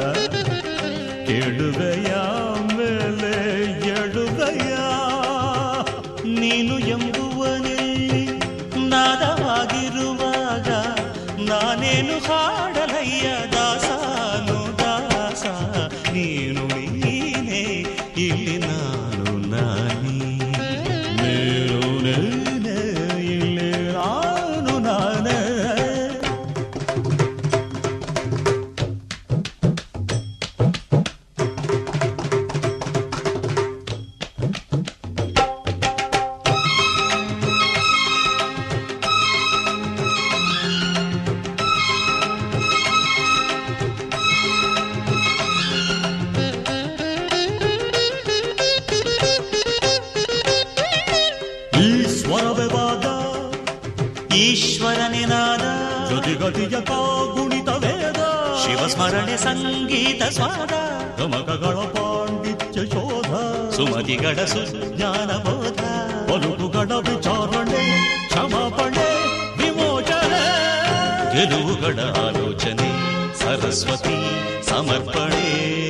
S13: ಕೇಳುವೆಯ ಮೇಲೆ ಎಡುವೆಯ ನೀನು ಎಂಬುವನಲ್ಲಿ ನಾದವಾಗಿರುವಾಗ ನಾನೇನು ಹಾಡಲಯ್ಯ ದಾಸಾನು ದಾಸ ನೀನು ನೀನೇ ಇಲ್ಲಿ ನಾನು ನಾನೇ ನೀನು ನೀನೇ ಇಲ್ಲಿ ನಾನು ನಾನೇ ಈ ಸ್ವರವೇ ವಾದ ಈಶ್ವರನೇ ನಾದ ಜೊತೆಗತಿಯ ಕಾಗುಣಿತ ವೇದ ಶಿವಸ್ಮರಣೆ ಸಂಗೀತ ಸ್ವಾದ ಗಮಕಗಳ ಪಾಂಡಿತ್ಯ ಶೋಧ ಸುಮತಿಗಳ ಸುಜ್ಞಾನ ಬೋಧ ಬದುಕುಗಳ ವಿಚಾರಣೆ ಕ್ಷಮಾಪಣೆ ವಿಮೋಚನೆ ಗೆಲುವುಗಳ ಆಲೋಚನೆ ಸರಸ್ವತಿ ಸಮರ್ಪಣೆ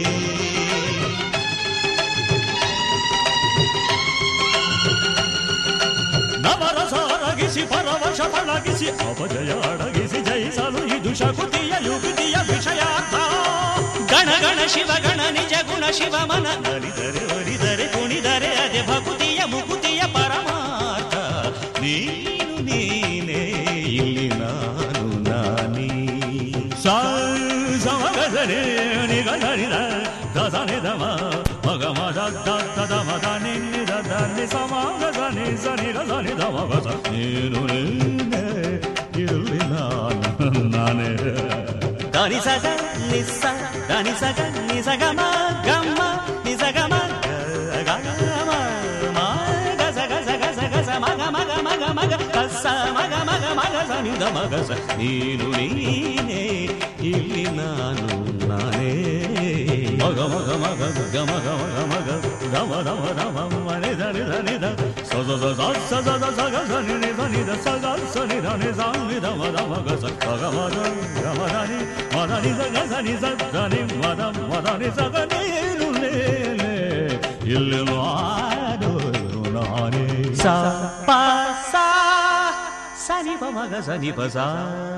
S13: ನವರಸ ಅರಗಿಸಿ ಪರವಶ ಪಳಗಿಸಿ ಅಪಜಯ ಅಡಗಿಸಿ ಜಯಿಸಲು ಇದು ಶಕುತಿಯ ಯುಗತಿಯ ವಿಷಯಾರ್ಥ ಗಣ ಗಣ ಶಿವ ಗಣ ನಿಜ ಗುಣ ಶಿವ ಮನ ನಲಿದರೆ ಒಲಿದರೆ ಕುಣಿದರೆ ಅದೇ ಭಕುತಿಯ ಮುಕುತಿಯ ಪರಮಾರ್ಥ ನೀನು ನೀನೇ ಇಲ್ಲಿ ನಾನು ನಾನೇ ಸಾ ಸಮಗದರೆ ನಿಗದರಿದ ದಸನೆ ದಮ ಮಗ ಮದ ದದ ಮದ ನಿನ್ನಿದ ದಲ್ಲಿ ಸಮಾಗದ ನಿ ಸನಿ ಗಸನಿ ದಮ ಗಸ ನೀನು ನೀನೆ ಇಲ್ಲಿ ನಾನು ನಾನೇ ದಾನಿ ಸಗ ನಿಸ್ಸ ದಾನಿ ಸಗ ನಿಸಗಮ ಗಮ್ಮ ನಿಸಗಮ ಗಮ ಗಸ ಗಸ ಗಸ ಗಸ ಮಗ ಮಗ ಮಗ ಮಗ ಕಸ ಮಗ ಮಗ ಮಗ ಸನಿ ದಮ ಗಸ ನೀನು ನೀನೇ ಇಲ್ಲಿ ನಾನು ನಾನೇ ಮಗ ಮಗ ಮಗ ಗಮ ಗಮ ಗಮ ಗ ಗಮ ದಮ ದಮ ಮನೆ ಧನಿ ಧನಿ ಧ ಸ ಸ ಸ ಸ ಸ ಸ ಸ ಸ ಗ ಸ ನಿ ನಿ ಧ ನಿ ಧ ಸ ಗ ಸ ನಿ ಧ ನಿ ಸ ನಿ ಧ ಮ ಧ ಮ ಗ ಸ ಗ ಗ ಮ ಧ ಗ ಮ ಧ ನಿ ಮ ಧ ನಿ ಸ ಗ ಸ ನಿ ಸ ಧ ನಿ ಮ ಧ ಮ ಧ ನಿ ಸ ಗ ನೀನು ನೇನೆ ಇಲ್ಲಿ ನಾಡು ನಾನೇ ಸ ಪ ಸ ಸ ನಿ ಪ ಮ ಗ ಸ ನಿ ಪ ಸ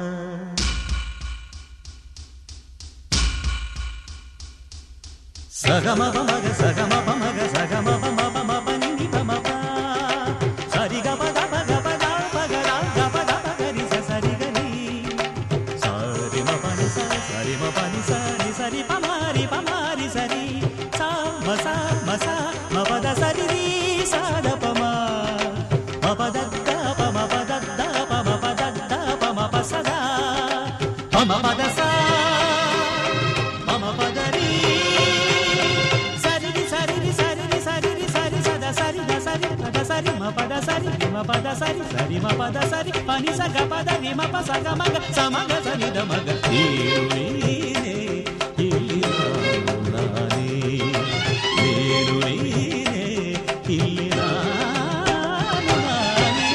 S13: ಸಗಮ ಪಮಗ ಸಗಮ ಪಮಗ ಸಗಮ ಪಮ ಪಮ ಪನಿ ನಿ ಪಮ ಪ ಸರಿ ಗ ಪದ ಪಗ ಪದ ಪಗ ರ ಗ ಪದ ಪಗ ರಿ ಸ ಸರಿ ಗ ರಿ ಸರಿ ಮ ಪನಿ ಸ ಸರಿ ಮ ಪನಿ ಸ ರಿ ಸರಿ ಪಮ ರಿ ಪಮ ರಿ ಸರಿ ಸ ಮ ಸ ಮ ಸ ಮ ಪದ ಸರಿ ರಿ ಸ ದ ಪಮ ಮ ಪದ ದ ಪಮ ಪದ ದ ಪಮ ಪದ ದ ಪಮ ಪ ಸ ದ ಪಮ ಪದ ಸ ಪಮ ಪದ ರಿ ಸರಿ ರಿ ಸರಿ ರಿ ಸರಿ ರಿ ಸರಿ ರಿ ಸರಿ ಸದ ಸರಿ ದ ಸರಿ ಪದ ಸರಿ ಮ ಪದ ಸರಿ ರಿ ಮ ಪದ ಸರಿ ಸರಿ ಮ ಪದ ಸರಿ ಪನಿ ಸ ಗ ಪದ ರಿ ಮ ಪ ಸ ಗ ಮ ಗ ಸ ಮ ಗ ಸ ನಿ ದ ಮ ಗ ನೀನು ನೀನೇ ಇಲ್ಲಿ ನಾನು ನಾನೇ ನೀನು ನೀನೇ ಇಲ್ಲಿ ನಾನು ನಾನೇ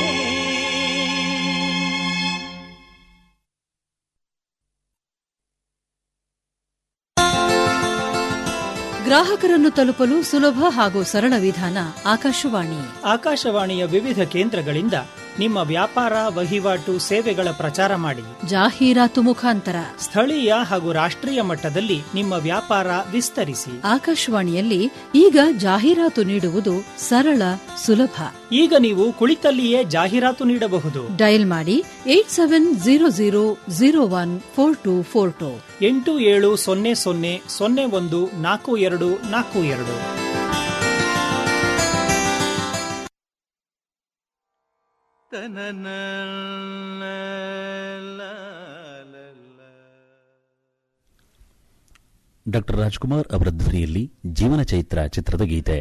S14: ಗ್ರಾಹಕರನ್ನು ತಲುಪಲು ಸುಲಭ ಹಾಗೂ ಸರಳ ವಿಧಾನ ಆಕಾಶವಾಣಿ
S15: ಆಕಾಶವಾಣಿಯ ವಿವಿಧ ಕೇಂದ್ರಗಳಿಂದ ನಿಮ್ಮ ವ್ಯಾಪಾರ ವಹಿವಾಟು ಸೇವೆಗಳ ಪ್ರಚಾರ ಮಾಡಿ
S14: ಜಾಹೀರಾತು ಮುಖಾಂತರ
S15: ಸ್ಥಳೀಯ ಹಾಗೂ ರಾಷ್ಟ್ರೀಯ ಮಟ್ಟದಲ್ಲಿ ನಿಮ್ಮ ವ್ಯಾಪಾರ ವಿಸ್ತರಿಸಿ
S14: ಆಕಾಶವಾಣಿಯಲ್ಲಿ ಈಗ ಜಾಹೀರಾತು ನೀಡುವುದು ಸರಳ ಸುಲಭ
S15: ಈಗ ನೀವು ಕುಳಿತಲ್ಲಿಯೇ ಜಾಹೀರಾತು ನೀಡಬಹುದು
S14: ಡಯಲ್ ಮಾಡಿ eight seven zero zero zero one four two four two
S15: ಎಂಟು ಏಳು ಸೊನ್ನೆ ಸೊನ್ನೆ ಸೊನ್ನೆ ಒಂದು ನಾಲ್ಕು ಎರಡು ನಾಲ್ಕು ಎರಡು
S4: ಡಾಕ್ಟರ್ ರಾಜ್ಕುಮಾರ್ ಅವರ ಧ್ವನಿಯಲ್ಲಿ ಜೀವನ ಚೈತ್ರ ಚಿತ್ರದ ಗೀತೆ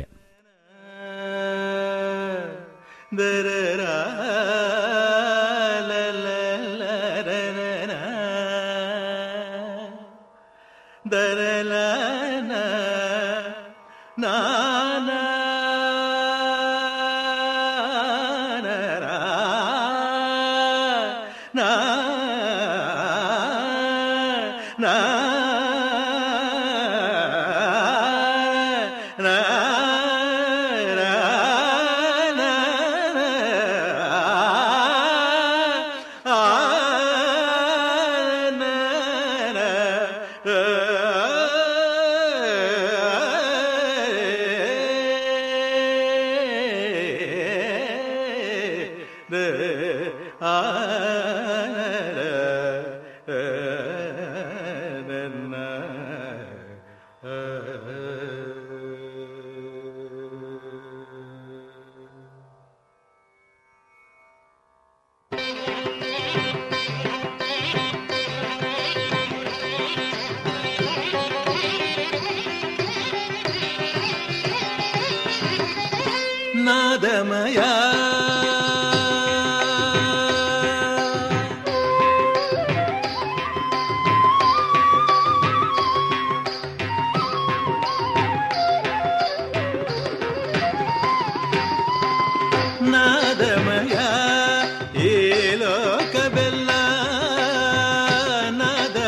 S16: ದರಲನ ನಾನ ನಾ ನಾ ನಾದಮಯ ನಾದ